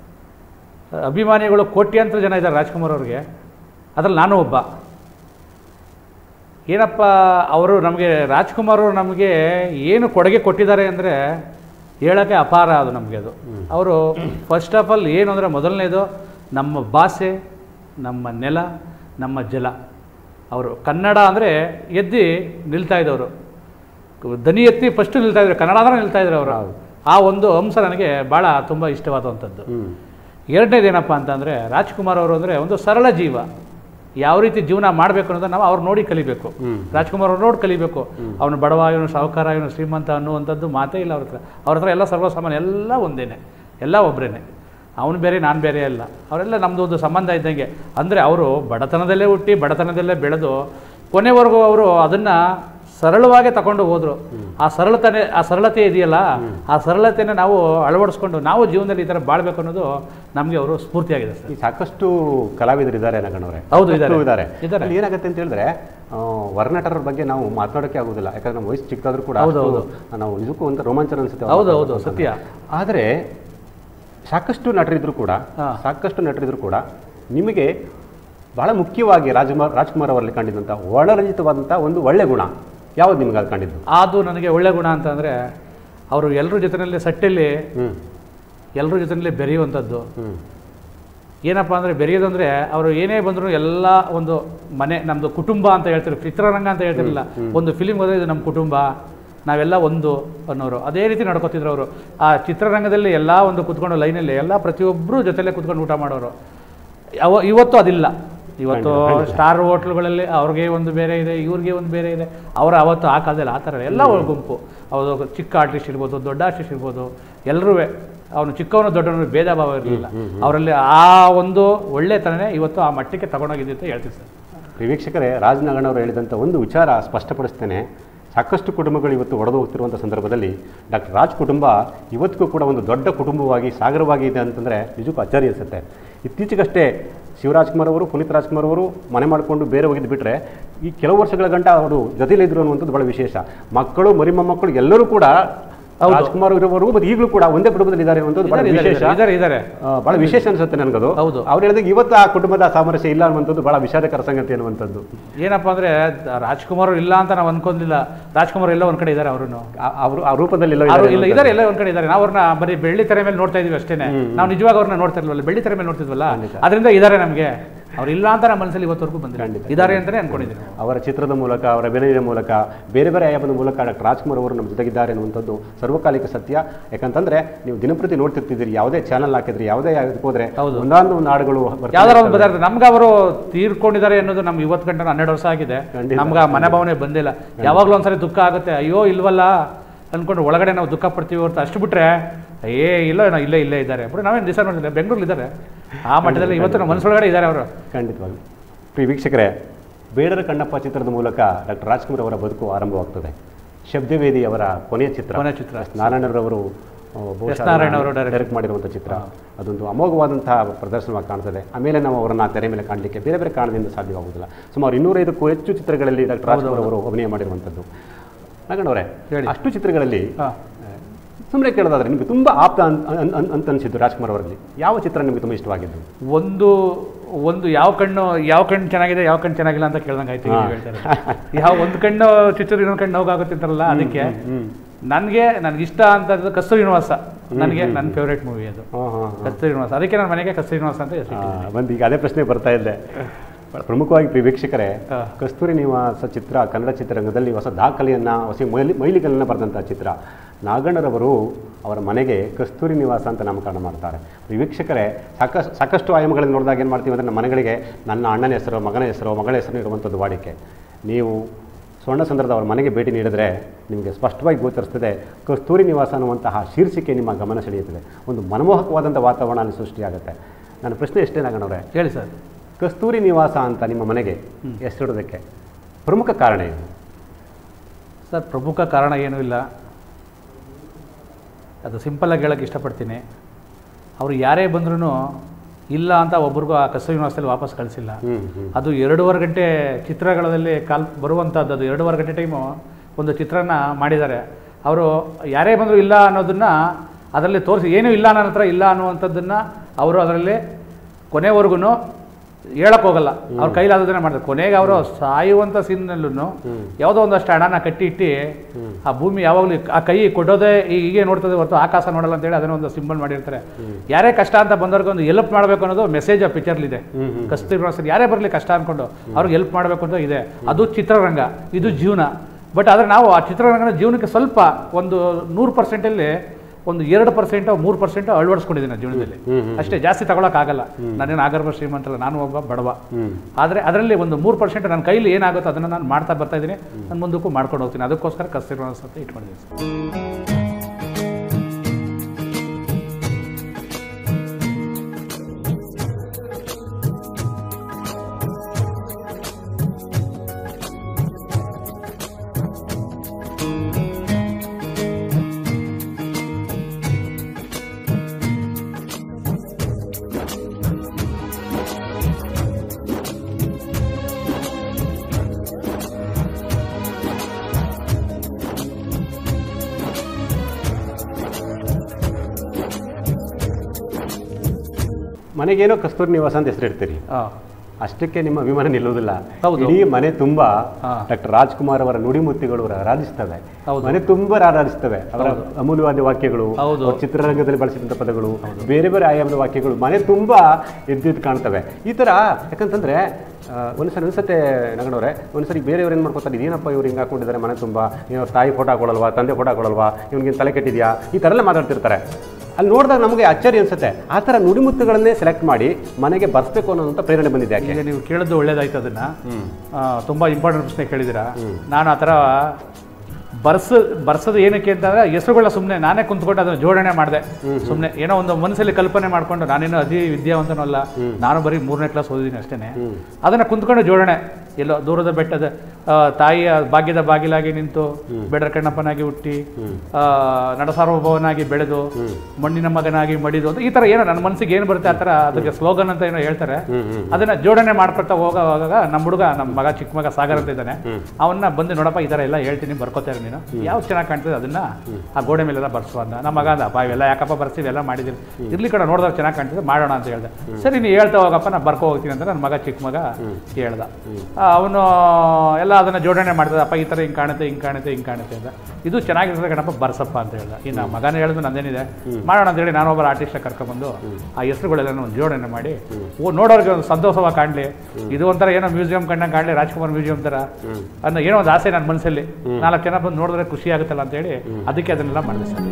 ಅಭಿಮಾನಿಗಳು ಕೋಟ್ಯಾಂತರ ಜನ ಇದ್ದಾರೆ ರಾಜ್ಕುಮಾರ್ ಅವ್ರಿಗೆ ಅದರಲ್ಲಿ ನಾನು ಒಬ್ಬ ಏನಪ್ಪ ಅವರು ನಮಗೆ ರಾಜ್ಕುಮಾರ್ ಅವರು ನಮಗೆ ಏನು ಕೊಡುಗೆ ಕೊಟ್ಟಿದ್ದಾರೆ ಅಂದರೆ ಹೇಳೋಕ್ಕೆ ಅಪಾರ ಅದು ನಮಗೆ ಅದು ಅವರು ಫಸ್ಟ್ ಆಫ್ ಆಲ್ ಏನು ಅಂದರೆ ಮೊದಲನೇದು ನಮ್ಮ ಭಾಷೆ ನಮ್ಮ ನೆಲ ನಮ್ಮ ಜಲ ಅವರು ಕನ್ನಡ ಅಂದರೆ ಎದ್ದು ನಿಲ್ತಾ ಇದ್ದವರು ದನಿ ಎತ್ತಿ ಫಸ್ಟ್ ನಿಲ್ತಾ ಇದ್ರು ಕನ್ನಡ ಅಂದ್ರೆ ನಿಲ್ತಾ ಇದ್ರು ಅವರು ಹೌದು. ಆ ಒಂದು ಅಂಶ ನನಗೆ ಭಾಳ ತುಂಬ ಇಷ್ಟವಾದಂಥದ್ದು ಹ್ಞೂ ಎರಡನೇದೇನಪ್ಪ ಅಂತಂದರೆ ರಾಜ್ಕುಮಾರ್ ಅವರು ಅಂದರೆ ಒಂದು ಸರಳ ಜೀವ ಯಾವ ರೀತಿ ಜೀವನ ಮಾಡಬೇಕು ಅನ್ನೋದನ್ನ ನಾವು ಅವ್ರು ನೋಡಿ ಕಲಿಬೇಕು ಹ್ಮ್. ರಾಜ್ಕುಮಾರ್ ಅವ್ರು ನೋಡಿ ಕಲಿಬೇಕು ಅವನು ಬಡವ ಇವನು ಸಾಹುಕಾರ ಇವನು ಶ್ರೀಮಂತ ಅನ್ನುವಂಥದ್ದು ಮಾತೇ ಇಲ್ಲ ಅವ್ರ ಹತ್ರ ಅವ್ರ ಹತ್ರ ಎಲ್ಲ ಸರ್ವಸಾಮಾನ್ಯ ಎಲ್ಲ ಒಂದೇನೆ ಎಲ್ಲ ಒಬ್ಬರೇನೆ ಅವನು ಬೇರೆ ನಾನು ಬೇರೆ ಅಲ್ಲ ಅವರೆಲ್ಲ ನಮ್ಮದು ಒಂದು ಸಂಬಂಧ ಇದ್ದಂಗೆ ಅಂದರೆ ಅವರು ಬಡತನದಲ್ಲೇ ಹುಟ್ಟಿ ಬಡತನದಲ್ಲೇ ಬೆಳೆದು ಕೊನೆವರೆಗೂ ಅವರು ಅದನ್ನು ಸರಳವಾಗಿ ತಗೊಂಡು ಹೋದರು ಆ ಸರಳತನೆ ಆ ಸರಳತೆ ಇದೆಯಲ್ಲ ಆ ಸರಳತೆನ ನಾವು ಅಳವಡಿಸ್ಕೊಂಡು ನಾವು ಜೀವನದಲ್ಲಿ ಈ ಥರ ಬಾಳ್ಬೇಕು ಅನ್ನೋದು ನಮಗೆ ಅವರು ಸ್ಫೂರ್ತಿಯಾಗಿದೆ ಸರ್ ಈ ಸಾಕಷ್ಟು ಕಲಾವಿದರು ಇದ್ದಾರೆ ನಗಣವ್ರೆ ಹೌದು, ಇದ್ದಾರೆ. ಇದ್ದಾರೆ ಇದ್ದಾರೆ. ಅಲ್ಲಿ ಏನಾಗುತ್ತೆ ಅಂತ ಹೇಳಿದ್ರೆ ಆ, ವರ್ಣಟರ ಬಗ್ಗೆ ನಾವು ಮಾತನಾಡೋಕ್ಕೆ ಆಗೋದಿಲ್ಲ ಯಾಕಂದ್ರೆ ನಮ್ಮ ವಯಸ್ಸು ಚಿಕ್ಕದಾದ್ರೂ ಕೂಡ ಹೌದು, ಅಷ್ಟು ನಾವು ನಿಜಕ್ಕೂ ಒಂದು ರೋಮಾಂಚನ ಅನ್ಸುತ್ತೆ ಅವ್ರ ಹೌದು, ಮಾತಾಡೋದು ಹೌದು, ಸತ್ಯ. ಆದರೆ ಸಾಕಷ್ಟು ನಟರಿದ್ರು ಕೂಡ ಹಾ. ಸಾಕಷ್ಟು ನಟರಿದ್ರು ಕೂಡ ನಿಮಗೆ ಬಹಳ ಮುಖ್ಯವಾಗಿ ರಾಜ್ಕುಮಾರ್ ರಾಜ್ಕುಮಾರ್ ಅವರಲ್ಲಿ ಕಂಡಿದ್ದಂಥ ಒಳರಂಜಿತವಾದಂಥ ಒಂದು ಒಳ್ಳೆ ಗುಣ ಯಾವ್ದು ನಿಮ್ಗೆ ಅದು ಕಂಡಿದ್ದು ಅದು ನನಗೆ ಒಳ್ಳೆ ಗುಣ ಅಂತಂದರೆ ಅವರು ಎಲ್ಲರ ಜೊತೆಯಲ್ಲಿ ಸಟ್ಟಲ್ಲಿ ಹ್ಞೂ ಎಲ್ಲರ ಜೊತೆಯಲ್ಲಿ ಬೆರೆಯುವಂಥದ್ದು ಹ್ಞೂ ಏನಪ್ಪ ಅಂದರೆ ಬೆರೆಯೋದಂದರೆ ಅವರು ಏನೇ ಬಂದರೂ ಎಲ್ಲ ಒಂದು ಮನೆ ನಮ್ಮದು ಕುಟುಂಬ ಅಂತ ಹೇಳ್ತಾರೆ ಚಿತ್ರರಂಗ ಅಂತ ಹೇಳ್ತಿರಲಿಲ್ಲ ಒಂದು ಫಿಲಿಮ್ ಹೋದರೆ ಇದು ನಮ್ಮ ಕುಟುಂಬ ನಾವೆಲ್ಲ ಒಂದು ಅನ್ನೋರು ಅದೇ ರೀತಿ ನಡ್ಕೋತಿದ್ರು ಅವರು ಆ ಚಿತ್ರರಂಗದಲ್ಲಿ ಎಲ್ಲ ಒಂದು ಕುತ್ಕೊಂಡು ಲೈನಲ್ಲಿ ಎಲ್ಲ ಪ್ರತಿಯೊಬ್ಬರು ಜೊತೆಲೇ ಕುತ್ಕೊಂಡು ಊಟ ಮಾಡೋರು ಅವ ಇವತ್ತು ಅದಿಲ್ಲ ಇವತ್ತು ಸ್ಟಾರ್ ಹೋಟ್ಲುಗಳಲ್ಲಿ ಅವ್ರಿಗೆ ಒಂದು ಬೇರೆ ಇದೆ ಇವ್ರಿಗೆ ಒಂದು ಬೇರೆ ಇದೆ ಅವರ ಅವತ್ತು ಆ ಕಾಲದಲ್ಲಿ ಆ ಥರ ಇಲ್ಲ. ಎಲ್ಲ ಒಂದು ಗುಂಪು ಅವರು ಚಿಕ್ಕ ಆರ್ಟಿಸ್ಟ್ ಇರ್ಬೋದು ದೊಡ್ಡ ಆರ್ಟಿಸ್ಟ್ ಇರ್ಬೋದು ಎಲ್ಲರೂ ಅವನು ಚಿಕ್ಕವನು ದೊಡ್ಡವನು ಭೇದ ಭಾವ ಇರಲಿಲ್ಲ ಅವರಲ್ಲಿ ಆ ಒಂದು ಒಳ್ಳೆತನನೇ ಇವತ್ತು ಆ ಮಟ್ಟಕ್ಕೆ ತಗೊಂಡೋಗಿದೆ ಅಂತ ಹೇಳ್ತೀವಿ ಸರ್ ಈ ವೀಕ್ಷಕರೇ ರಾಜನಾಗಣ್ಣ ಅವರು ಹೇಳಿದಂಥ ಒಂದು ವಿಚಾರ ಸ್ಪಷ್ಟಪಡಿಸ್ತೇನೆ ಸಾಕಷ್ಟು ಕುಟುಂಬಗಳು ಇವತ್ತು ಒಡೆದು ಹೋಗ್ತಿರುವಂಥ ಸಂದರ್ಭದಲ್ಲಿ ಡಾಕ್ಟರ್ ರಾಜ್ ಕುಟುಂಬ ಇವತ್ತಿಗೂ ಕೂಡ ಒಂದು ದೊಡ್ಡ ಕುಟುಂಬವಾಗಿ ಸಾಗರವಾಗಿ ಇದೆ ಅಂತಂದರೆ ನಿಜಕ್ಕೂ ಅಚ್ಚರಿ ಅನಿಸುತ್ತೆ ಇತ್ತೀಚೆಗಷ್ಟೇ ಶಿವರಾಜ್ಕುಮಾರ್ ಅವರು ಪುನೀತ್ ರಾಜ್ಕುಮಾರ್ ಅವರು ಮನೆ ಮಾಡಿಕೊಂಡು ಬೇರೆ ಹೋಗಿದ್ದು ಬಿಟ್ಟರೆ ಈ ಕೆಲವು ವರ್ಷಗಳ ಗಂಟ ಅವರು ಜೊತೆಲಿದ್ರು ಅನ್ನುವಂಥದ್ದು ಬಹಳ ವಿಶೇಷ ಮಕ್ಕಳು ಮರಿ ಮೊಮ್ಮಕ್ಕಳು ಎಲ್ಲರೂ ಕೂಡ ಹೌದು. ರಾಜ್ಕುಮಾರ್ ಇರುವವರು ಮತ್ತು ಈಗಲೂ ಕೂಡ ಒಂದೇ ಕುಟುಂಬದಲ್ಲಿ ಇದ್ದಾರೆ ಅನ್ನುವಂಥದ್ದು ಬಹಳ ಇದ್ದಾರೆ, ವಿಶೇಷ ಇದ್ದಾರೆ ಇದ್ದಾರೆ ಆ, ಬಹಳ ವಿಶೇಷ ಅನ್ಸುತ್ತೆ ನನಗದು ಹೌದು. ಅವ್ರು ಹೇಳಿದಾಗ ಇವತ್ತು ಆ ಕುಟುಂಬದ ಸಾಮರಸ್ಯ ಇಲ್ಲ ಅನ್ನುವಂಥದ್ದು ಬಹಳ ವಿಷಾದಕರ ಸಂಗತಿ ಅನ್ನುವಂಥದ್ದು ಏನಪ್ಪ ಅಂದರೆ ರಾಜ್ಕುಮಾರ್ ಅವ್ರು ಇಲ್ಲ ಅಂತ ನಾವು ಅನ್ಕೊಂಡಿಲ್ಲ ರಾಜ್ಕುಮಾರ್ ಎಲ್ಲ ಒಂದು ಕಡೆ ಇದ್ದಾರೆ ಅವರು ಆ- ಅವರು ಆ ರೂಪದಲ್ಲಿ ಎಲ್ಲ ಅವರು ಇದ್ದಾರೆ ಇಲ್ಲ ಇದ್ದಾರೆ ಎಲ್ಲ ಒಂದ್ ಕಡೆ ಇದ್ದಾರೆ ನಾವು ಅವ್ರನ್ನ ಬರೀ ಬೆಳ್ಳಿ ತೆರೆ ಮೇಲೆ ನೋಡ್ತಾ ಇದೀವಿ ಅಷ್ಟೇನೆ ನಾವು ನಿಜವಾಗ ಅವ್ರನ್ನ ನೋಡ್ತಾ ಇಲ್ವಲ್ಲ ಬೆಳ್ಳಿ ತೆರೆ ಮೇಲೆ ನೋಡ್ತಿದ್ವಲ್ಲ ಅದರಿಂದ ಇದ್ದಾರೆ ನಮಗೆ ಅವ್ರು ಇಲ್ಲ ಅಂತ ನಮ್ಮ ಮನಸ್ಸಲ್ಲಿ ಇವತ್ತವರೆಗೂ ಬಂದಿಲ್ಲ ಖಂಡಿತ. ಇದ್ದಾರೆ ಅಂತಲೇ ಅನ್ಕೊಂಡಿದ್ದೀನಿ ಅವರ ಚಿತ್ರದ ಮೂಲಕ ಅವರ ಅಭಿನಯದ ಮೂಲಕ ಬೇರೆ ಬೇರೆ ಆಯಾಮದ ಮೂಲಕ ಡಾಕ್ಟರ್ ರಾಜ್ಕುಮಾರ್ ಅವರು ನಮ್ಮ ಜೊತೆಗಿದ್ದಾರೆ ಅನ್ನುವಂಥದ್ದು ಸರ್ವಕಾಲಿಕ ಸತ್ಯ ಯಾಕಂತಂದ್ರೆ ನೀವು ದಿನಪ್ರತಿ ನೋಡ್ತಿರ್ತಿದ್ದೀರಿ ಯಾವುದೇ ಚಾನಲ್ ಹಾಕಿದ್ರಿ ಯಾವುದೇ ಇದಕ್ಕೆ ಹೋದ್ರೆ ಹೌದು. ಒಂದಾನು ಒಂದು ಹಾಡುಗಳು ಬರ್ತಾ ಯಾವ್ದಾರ ಒಂದು ಇರ್ತವೆ. ಪದಾರ್ಥ ನಮ್ಗೆ ಅವರು ತೀರ್ಕೊಂಡಿದ್ದಾರೆ ಅನ್ನೋದು ನಮ್ಗೆ ಇವತ್ತು ಗಂಟೆ ಹನ್ನೆರಡು ವರ್ಷ ಆಗಿದೆ ಖಂಡಿತ. ನಮ್ಗೆ ಆ ಮನೆ ಭಾವನೆ ಬಂದಿಲ್ಲ ಯಾವಾಗಲೂ ಒಂದ್ಸರಿ ದುಃಖ ಆಗುತ್ತೆ ಅಯ್ಯೋ ಇಲ್ವಲ್ಲ ಅನ್ಕೊಂಡು ಒಳಗಡೆ ನಾವು ದುಃಖ ಪಡ್ತೀವಿ ಹೊರತು ಅಷ್ಟು ಬಿಟ್ರೆ ಏ ಇಲ್ಲ ನಾವು ಇಲ್ಲೇ ಇಲ್ಲೇ ಇದ್ದಾರೆ ಬಿಟ್ಟು ನಾವೇನು ಡಿಸೈಡ್ ಮಾಡಿಲ್ಲ ಬೆಂಗಳೂರಲ್ಲಿ ಇದ್ದಾರೆ ಆ ಮಟ್ಟದಲ್ಲಿ ಇವತ್ತು ನಮ್ಮ ಮನಸ್ಸೊಳಗಡೆ ಇದ್ದಾರೆ ಅವರು ಖಂಡಿತವಾಗಿ ಪ್ರಿಯ ವೀಕ್ಷಕರೇ ಬೇಡರ ಕಣ್ಣಪ್ಪ ಚಿತ್ರದ ಮೂಲಕ ಡಾಕ್ಟರ್ ರಾಜ್ಕುಮಾರ್ ಅವರ ಬದುಕು ಆರಂಭವಾಗ್ತದೆ ಶಬ್ದವೇದಿ ಅವರ ಕೊನೆಯ ಚಿತ್ರ ಕೊನೆಯ ಚಿತ್ರ. ಎಸ್. ನಾರಾಯಣರವರು ಆ, ಬಹುಶಃ ಎಸ್. ನಾರಾಯಣ ಅವರು direct- ಡೈರೆಕ್ಟ್ ಮಾಡಿರುವಂಥ ಚಿತ್ರ ಅದೊಂದು ಅಮೋಘವಾದಂತಹ ಪ್ರದರ್ಶನವಾಗಿ ಕಾಣ್ತದೆ ಆಮೇಲೆ ನಾವು ಅವರನ್ನು ತೆರೆ ಮೇಲೆ ಕಾಣಲಿಕ್ಕೆ ಬೇರೆ ಬೇರೆ ಕಾರಣದಿಂದ ಸಾಧ್ಯವಾಗುವುದಿಲ್ಲ ಸುಮಾರು ಇನ್ನೂರೈದಕ್ಕೂ ಹೆಚ್ಚು ಚಿತ್ರಗಳಲ್ಲಿ ಡಾಕ್ಟರ್ ರಾಜ್ಕುಮಾರ್ ಅವರು ಅಭಿನಯ ಮಾಡಿರುವಂಥದ್ದು ನಾಗಣ್ಣವರೇ ಹೇಳಿ. ಅಷ್ಟು ಚಿತ್ರಗಳಲ್ಲಿ ಹಾಂ ಸುಮ್ಮನೆ ಕೇಳೋದಾದ್ರೆ ನಿಮಗೆ ತುಂಬ ಆಪ್ತ ಅಂತ ಅನ್- ಅನ್- ಅಂತ ಅನಿಸಿದ್ದು ರಾಜ್ಕುಮಾರ್ ಅವರಲ್ಲಿ ಯಾವ ಚಿತ್ರ ನಿಮಗೆ ತುಂಬ ಇಷ್ಟವಾಗಿದ್ದು ಒಂದು ಒಂದು ಯಾವ ಕಣ್ಣು ಯಾವ ಕಣ್ಣು ಚೆನ್ನಾಗಿದೆ ಯಾವ ಕಣ್ಣು ಚೆನ್ನಾಗಿಲ್ಲ ಅಂತ ಕೇಳ್ದಂಗೆ ಆಯ್ತು ಹಾ. ನೀವು ಹೇಳ್ತಾರೆ ಯಾವ ಒಂದು ಕಣ್ಣು ಚುಚ್ಚು ಇನ್ನೊಂದು ಕಣ್ಣು ನೋವಾಗುತ್ತೆ ಅಂತಾರಲ್ಲ ಅದಕ್ಕೆ ಹ್ಮ್. ನನಗೆ ನನಗೆ ಇಷ್ಟ ಅಂತ ಕಸ್ತೂರಿ ನಿವಾಸ ನನಗೆ ನನ್ನ ಫೇವ್ರೇಟ್ ಮೂವಿ ಅದು ಹಾಂ ಹಾಂ ಕಸ್ತೂರಿ ನಿವಾಸ ಅದಕ್ಕೆ ನನ್ನ ಮನೆಗೆ ಕಸ್ತೂರಿ ನಿವಾಸ ಅಂತ ಹೆಸರು ಆ, ಬಂದು ಈಗ ಅದೇ ಪ್ರಶ್ನೆ ಬರ್ತಾ ಇದ್ದೆ ಬಹಳ ಪ್ರಮುಖವಾಗಿ ಪ್ರಿಯ ವೀಕ್ಷಕರೇ ಹಾ. ಕಸ್ತೂರಿ ನಿವಾಸ ಚಿತ್ರ ಕನ್ನಡ ಚಿತ್ರರಂಗದಲ್ಲಿ ಹೊಸ ದಾಖಲೆಯನ್ನು ಹೊಸ ಮೈಲಿ ಮೈಲಿಗಲ್ಲನ್ನು ಬರೆದಂಥ ಚಿತ್ರ ನಾಗಣ್ಣರವರು ಅವರ ಮನೆಗೆ ಕಸ್ತೂರಿ ನಿವಾಸ ಅಂತ ನಾಮಕರಣ ಮಾಡ್ತಾರೆ ಪ್ರಿಯ ವೀಕ್ಷಕರೇ ಸಾಕಷ್ಟು ಸಾಕಷ್ಟು ಆಯಾಮಗಳಲ್ಲಿ ನೋಡಿದಾಗ ಏನು ಮಾಡ್ತೀವಿ ಅಂದರೆ ನಮ್ಮ ಮನೆಗಳಿಗೆ ನನ್ನ ಅಣ್ಣನ ಹೆಸರು ಮಗನ ಹೆಸರು ಮಗಳ ಹೆಸರು ಇರುವಂಥದ್ದು ವಾಡಿಕೆ ನೀವು ಸ್ವರ್ಣ ಸಂದರ್ಭದ ಅವರ ಮನೆಗೆ ಭೇಟಿ ನೀಡಿದರೆ ನಿಮಗೆ ಸ್ಪಷ್ಟವಾಗಿ ಗೋಚರಿಸ್ತದೆ ಕಸ್ತೂರಿ ನಿವಾಸ ಅನ್ನುವಂತಹ ಶೀರ್ಷಿಕೆ ನಿಮ್ಮ ಗಮನ ಸೆಳೆಯುತ್ತದೆ ಒಂದು ಮನಮೋಹಕವಾದಂಥ ವಾತಾವರಣ ಅಲ್ಲಿ ಸೃಷ್ಟಿಯಾಗುತ್ತೆ ನನ್ನ ಪ್ರಶ್ನೆ ಎಷ್ಟೇ ನಾಗಣ್ಣವರೇ ಹೇಳಿ ಸರ್ ಕಸ್ತೂರಿ ನಿವಾಸ ಅಂತ ನಿಮ್ಮ ಮನೆಗೆ ಹೆಸರಿಡೋದಕ್ಕೆ ಪ್ರಮುಖ ಕಾರಣ ಏನು ಸರ್ ಪ್ರಮುಖ ಕಾರಣ ಏನೂ ಇಲ್ಲ ಅದು ಸಿಂಪಲ್ಲಾಗಿ ಹೇಳೋಕ್ಕೆ ಇಷ್ಟಪಡ್ತೀನಿ ಅವರು ಯಾರೇ ಬಂದ್ರೂ ಇಲ್ಲ ಅಂತ ಒಬ್ರಿಗೂ ಆ ಕಸ್ತೂರಿ ನಿವಾಸದಲ್ಲಿ ವಾಪಸ್ ಕಳಿಸಿಲ್ಲ ಹ್ಞೂ ಹ್ಞೂ ಅದು ಎರಡೂವರೆ ಗಂಟೆ ಚಿತ್ರಗಳಲ್ಲಿ ಕಾಲ್ ಬರುವಂಥದ್ದು ಅದು ಎರಡೂವರೆ ಗಂಟೆ ಟೈಮು ಒಂದು ಚಿತ್ರನ ಮಾಡಿದ್ದಾರೆ ಅವರು ಯಾರೇ ಬಂದರೂ ಇಲ್ಲ ಅನ್ನೋದನ್ನು ಅದರಲ್ಲಿ ತೋರಿಸಿ ಏನೂ ಇಲ್ಲ ನನ್ನ ಹತ್ರ ಇಲ್ಲ ಅನ್ನುವಂಥದ್ದನ್ನು ಅವರು ಅದರಲ್ಲಿ ಕೊನೆವರೆಗೂ ಹೇಳಕ್ ಹೋಗಲ್ಲ ಅವ್ರ ಕೈಲಾದದನ್ನೇ ಮಾಡ್ತಾರೆ ಕೊನೆಗೆ ಅವರು ಸಾಯುವಂಥ ಸೀನ್ನಲ್ಲೂ ಯಾವುದೋ ಒಂದಷ್ಟು ಹಣನ ಕಟ್ಟಿ ಇಟ್ಟು ಆ ಭೂಮಿ ಯಾವಾಗಲೂ ಆ ಕೈ ಕೊಡೋದೇ ಈ- ಹೀಗೆ ನೋಡ್ತದೆ ಹೊರತು ಆಕಾಶ ನೋಡಲ್ಲ ಅಂತೇಳಿ ಅದನ್ನ ಒಂದು ಸಿಂಬಲ್ ಮಾಡಿರ್ತಾರೆ ಯಾರೇ ಕಷ್ಟ ಅಂತ ಬಂದವ್ರಿಗೆ ಒಂದು ಎಲ್ಪ್ ಮಾಡಬೇಕು ಅನ್ನೋದು ಮೆಸೇಜ್ ಆ ಪಿಕ್ಚರ್ಲಿದೆ ಹ್ಮ್, ಹ್ಮ್. ಕಸ್ತೂರಿ ನಿವಾಸ ಯಾರೇ ಬರಲಿ ಕಷ್ಟ ಅಂದ್ಕೊಂಡು ಅವ್ರಿಗೆ ಹೆಲ್ಪ್ ಮಾಡಬೇಕು ಅಂತ ಇದೆ ಅದು ಚಿತ್ರರಂಗ ಇದು ಜೀವನ ಬಟ್ ಆದರೆ ನಾವು ಆ ಚಿತ್ರರಂಗನ ಜೀವನಕ್ಕೆ ಸ್ವಲ್ಪ ಒಂದು ನೂರು ಪರ್ಸೆಂಟಲ್ಲಿ ಒಂದು ಎರಡು ಪರ್ಸೆಂಟ್ ಮೂರು ಪರ್ಸೆಂಟ್ ಅಳವಡಿಸ್ಕೊಂಡಿದ್ದೀನಿ ನಾನು ಜೀವನದಲ್ಲಿ ಹ್ಮ್, ಹ್ಮ್. ಅಷ್ಟೇ ಜಾಸ್ತಿ ತಗೊಳಕ್ಕಾಗಲ್ಲ ನಾನೇನು ಆಗರ್ಭ ಶ್ರೀಮಂತಲ್ಲ ನಾನು ಒಬ್ಬ ಬಡವ ಹ್ಞೂ ಆದರೆ ಅದರಲ್ಲಿ ಒಂದು ಮೂರು ಪರ್ಸೆಂಟ್ ನನ್ನ ಕೈಲಿ ಏನಾಗುತ್ತೋ ಅದನ್ನು ನಾನು ಮಾಡ್ತಾ ಬರ್ತಾ ಇದ್ದೀನಿ ನಾನು ಮುಂದಕ್ಕೂ ಮಾಡ್ಕೊಂಡು ಹೋಗ್ತೀನಿ ಅದಕ್ಕೋಸ್ಕರ ಕಸ್ತೂರಿ ನಿವಾಸ ಅಂತ ಇಟ್ಕೊಂಡಿದ್ದೀನಿ ಸರ್. ಮನೆಗೇನೋ ಕಸ್ತೂರಿ ನಿವಾಸ ಅಂತ ಹೆಸರಿಡ್ತೀರಿ ಆ, ಅಷ್ಟಕ್ಕೆ ನಿಮ್ಮ ಅಭಿಮಾನ ನಿಲ್ಲುವುದಿಲ್ಲ ಹೌದು. ಇಡೀ ಮನೆ ತುಂಬಾ ಹಾ. ಡಾಕ್ಟರ್ ರಾಜ್ಕುಮಾರ್ ಅವರ ನುಡಿಮುತ್ತಿಗಳು ರಾರಾಜಿಸ್ತವೆ ಹೌದು. ಮನೆ ತುಂಬಾ ರಾರಾಜಿಸ್ತವೆ ಅವರ ಅಮೂಲ್ಯವಾದ ವಾಕ್ಯಗಳು ಹೌದು. ಅವ್ರ ಚಿತ್ರರಂಗದಲ್ಲಿ ಬಳಸಿದಂಥ ಪದಗಳು ಬೇರೆ ಬೇರೆ ಆಯಾಮದ ವಾಕ್ಯಗಳು ಮನೆ ತುಂಬಾ ಎದ್ದೆದ್ದು ಕಾಣ್ತವೆ ಈ ತರ ಯಾಕಂತಂದ್ರೆ ಆ, ಒಂದ್ಸರಿ ಅನ್ಸತ್ತೆ ನಗಣವ್ರೆ ಒಂದ್ಸರಿ ಬೇರೆಯವ್ರು ಏನು ಮಾಡ್ಕೊತಾರೆ ಇದೇನಪ್ಪ ಇವ್ರು ಹಿಂಗೆ ಹಾಕೊಂಡಿದ್ದಾರೆ ಮನೆ ತುಂಬ ನೀವು ತಾಯಿ ಫೋಟೋ ಹಾಕೊಳ್ಳಲ್ವಾ ತಂದೆ ಫೋಟೋ ಹಾಕೊಳ್ಳಲ್ವಾ ಇವ್ನಿಗೆ ತಲೆ ಕೆಟ್ಟಿದ್ಯಾ ಈ ಥರ ಎಲ್ಲ ಮಾತಾಡ್ತಿರ್ತಾರೆ ಅಲ್ಲಿ ನೋಡಿದಾಗ ನಮಗೆ ಅಚ್ಚರಿ ಅನ್ಸುತ್ತೆ ಆ ಥರ ನುಡಿಮುತ್ತುಗಳನ್ನೇ ಸೆಲೆಕ್ಟ್ ಮಾಡಿ ಮನೆಗೆ ಬರ್ಸ್ಬೇಕು ಅನ್ನೋಂಥ ಪ್ರೇರಣೆ ಬಂದಿದೆ ಯಾಕೆ ಈಗ ನೀವು ಕೇಳಿದ್ದು ಒಳ್ಳೇದಾಯ್ತು ಅದನ್ನ ಹ್ಮ್. ಆ, ತುಂಬಾ ಇಂಪಾರ್ಟೆಂಟ್ ಪ್ರಶ್ನೆ ಕೇಳಿದ್ದೀರಾ ನಾನು ಆ ಥರ ಬರ್ಸ ಬರ್ಸೋದು ಏನಕ್ಕೆ ಅಂತಂದ್ರೆ ಹೆಸರುಗಳ ಸುಮ್ಮನೆ ನಾನೇ ಕುಂತ್ಕೊಂಡು ಅದನ್ನ ಜೋಡಣೆ ಮಾಡಿದೆ ಸುಮ್ಮನೆ ಏನೋ ಒಂದು ಮನಸ್ಸಲ್ಲಿ ಕಲ್ಪನೆ ಮಾಡ್ಕೊಂಡು ನಾನೇನೋ ಅತಿ ವಿದ್ಯಾವಂತನೂ ಅಲ್ಲ ನಾನು ಬರೀ ಮೂರನೇ ಕ್ಲಾಸ್ ಓದಿದ್ದೀನಿ ಅಷ್ಟೇ ಅದನ್ನ ಕುಂತ್ಕೊಂಡು ಜೋಡಣೆ ಎಲ್ಲೋ ದೂರದ ಬೆಟ್ಟದ ಆ, ತಾಯಿಯ ಭಾಗ್ಯದ ಬಾಗಿಲಾಗಿ ನಿಂತು ಬೆಡರ ಕಣ್ಣಪ್ಪನಾಗಿ ಹುಟ್ಟಿ ಆ, ನಡಸಾರ್ವಭವನಾಗಿ ಬೆಳೆದು ಮಣ್ಣಿನ ಮಗನಾಗಿ ಮಡಿದು ಅಂತ ಈ ಥರ ಏನೋ ನನ್ನ ಮನಸ್ಸಿಗೆ ಏನು ಬರುತ್ತೆ ಆ ಥರ ಅದಕ್ಕೆ ಸ್ಲೋಗನ್ ಅಂತ ಏನೋ ಹೇಳ್ತಾರೆ ಹ್ಮ್ ಹ್ಮ್ ಅದನ್ನ ಜೋಡಣೆ ಮಾಡ್ಕೊತಾ ಹೋಗೋವಾಗ ನಮ್ಮ ಹುಡುಗ ನಮ್ಮ ಮಗ ಚಿಕ್ಕ ಮಗ ಸಾಗರ್ ಅಂತ ಇದ್ದಾನೆ ಅವನ್ನ ಬಂದು ನೋಡಪ್ಪ ಈ ಥರ ಎಲ್ಲ ಹೇಳ್ತೀನಿ ಬರ್ಕೋತಾರೆ ನೀನು ಯಾವ್ದು ಚೆನ್ನಾಗಿ ಕಾಣ್ತದೆ ಅದನ್ನ ಆ ಗೋಡೆ ಮೇಲೆಲ್ಲ ಬರ್ಸು ಅಂದ ನಮ್ಮ ಮಗ ಅಂದ ಅಪ್ಪ ಇವೆಲ್ಲ ಯಾಕಪ್ಪ ಬರ್ಸಿ ಇವೆಲ್ಲ ಮಾಡಿದಿರಿ ಇರ್ಲಿ ಕಡೆ ನೋಡಿದಾಗ ಚೆನ್ನಾಗಿ ಕಾಣ್ತದೆ ಮಾಡೋಣ ಅಂತ ಹೇಳ್ದೆ ಸರಿ ನೀನು ಹೇಳ್ತಾ ಹೋಗಪ್ಪ ನಾನು ಬರ್ಕೋ ಹೋಗ್ತೀನಿ ಅಂತ ನನ್ನ ಮಗ ಚಿಕ್ಕ ಮಗ ಹೇಳ್ದ ಆ, ಅವನು ಎಲ್ಲ ಅದನ್ನು ಜೋಡಣೆ ಮಾಡ್ತಿದ್ದ ಅಪ್ಪ ಈ ಥರ ಹಿಂಗೆ ಕಾಣುತ್ತೆ ಹಿಂಗೆ ಕಾಣುತ್ತೆ ಹಿಂಗೆ ಕಾಣುತ್ತೆ ಅಂತ ಇದು ಚೆನ್ನಾಗಿರ್ತದೆ ಗಣಪ ಬರ್ಸಪ್ಪ ಅಂತ ಹೇಳ್ದ ಇನ್ನು ಮಗನ ಹೇಳಿದ್ರು ನಂದೇನಿದೆ ಮಾಡೋಣ ಅಂತೇಳಿ ನಾನು ಒಬ್ಬರು ಆರ್ಟಿಸ್ಟ್ ಕರ್ಕೊಂಡ್ಬಂದು ಆ ಹೆಸರುಗಳೆಲ್ಲ ಒಂದು ಜೋಡಣೆ ಮಾಡಿ ಓ ನೋಡೋರಿಗೆ ಒಂದು ಸಂತೋಷವಾಗಿ ಕಾಣಲಿ ಇದು ಒಂಥರ ಏನೋ ಮ್ಯೂಸಿಯಂ ಕಂಡಂಗೆ ಕಾಣಲಿ ರಾಜ್ಕುಮಾರ್ ಮ್ಯೂಸಿಯಂ ಥರ ಅನ್ನೋ ಏನೋ ಒಂದು ಆಸೆ ನನ್ನ ಮನಸ್ಸಲ್ಲಿ ನಾಲ್ಕು ಜನ ಬಂದು ನೋಡಿದ್ರೆ ಖುಷಿ ಆಗುತ್ತಲ್ಲ ಅಂತೇಳಿ ಅದಕ್ಕೆ ಅದನ್ನೆಲ್ಲ ಮಾಡಿದೆ ಸರ್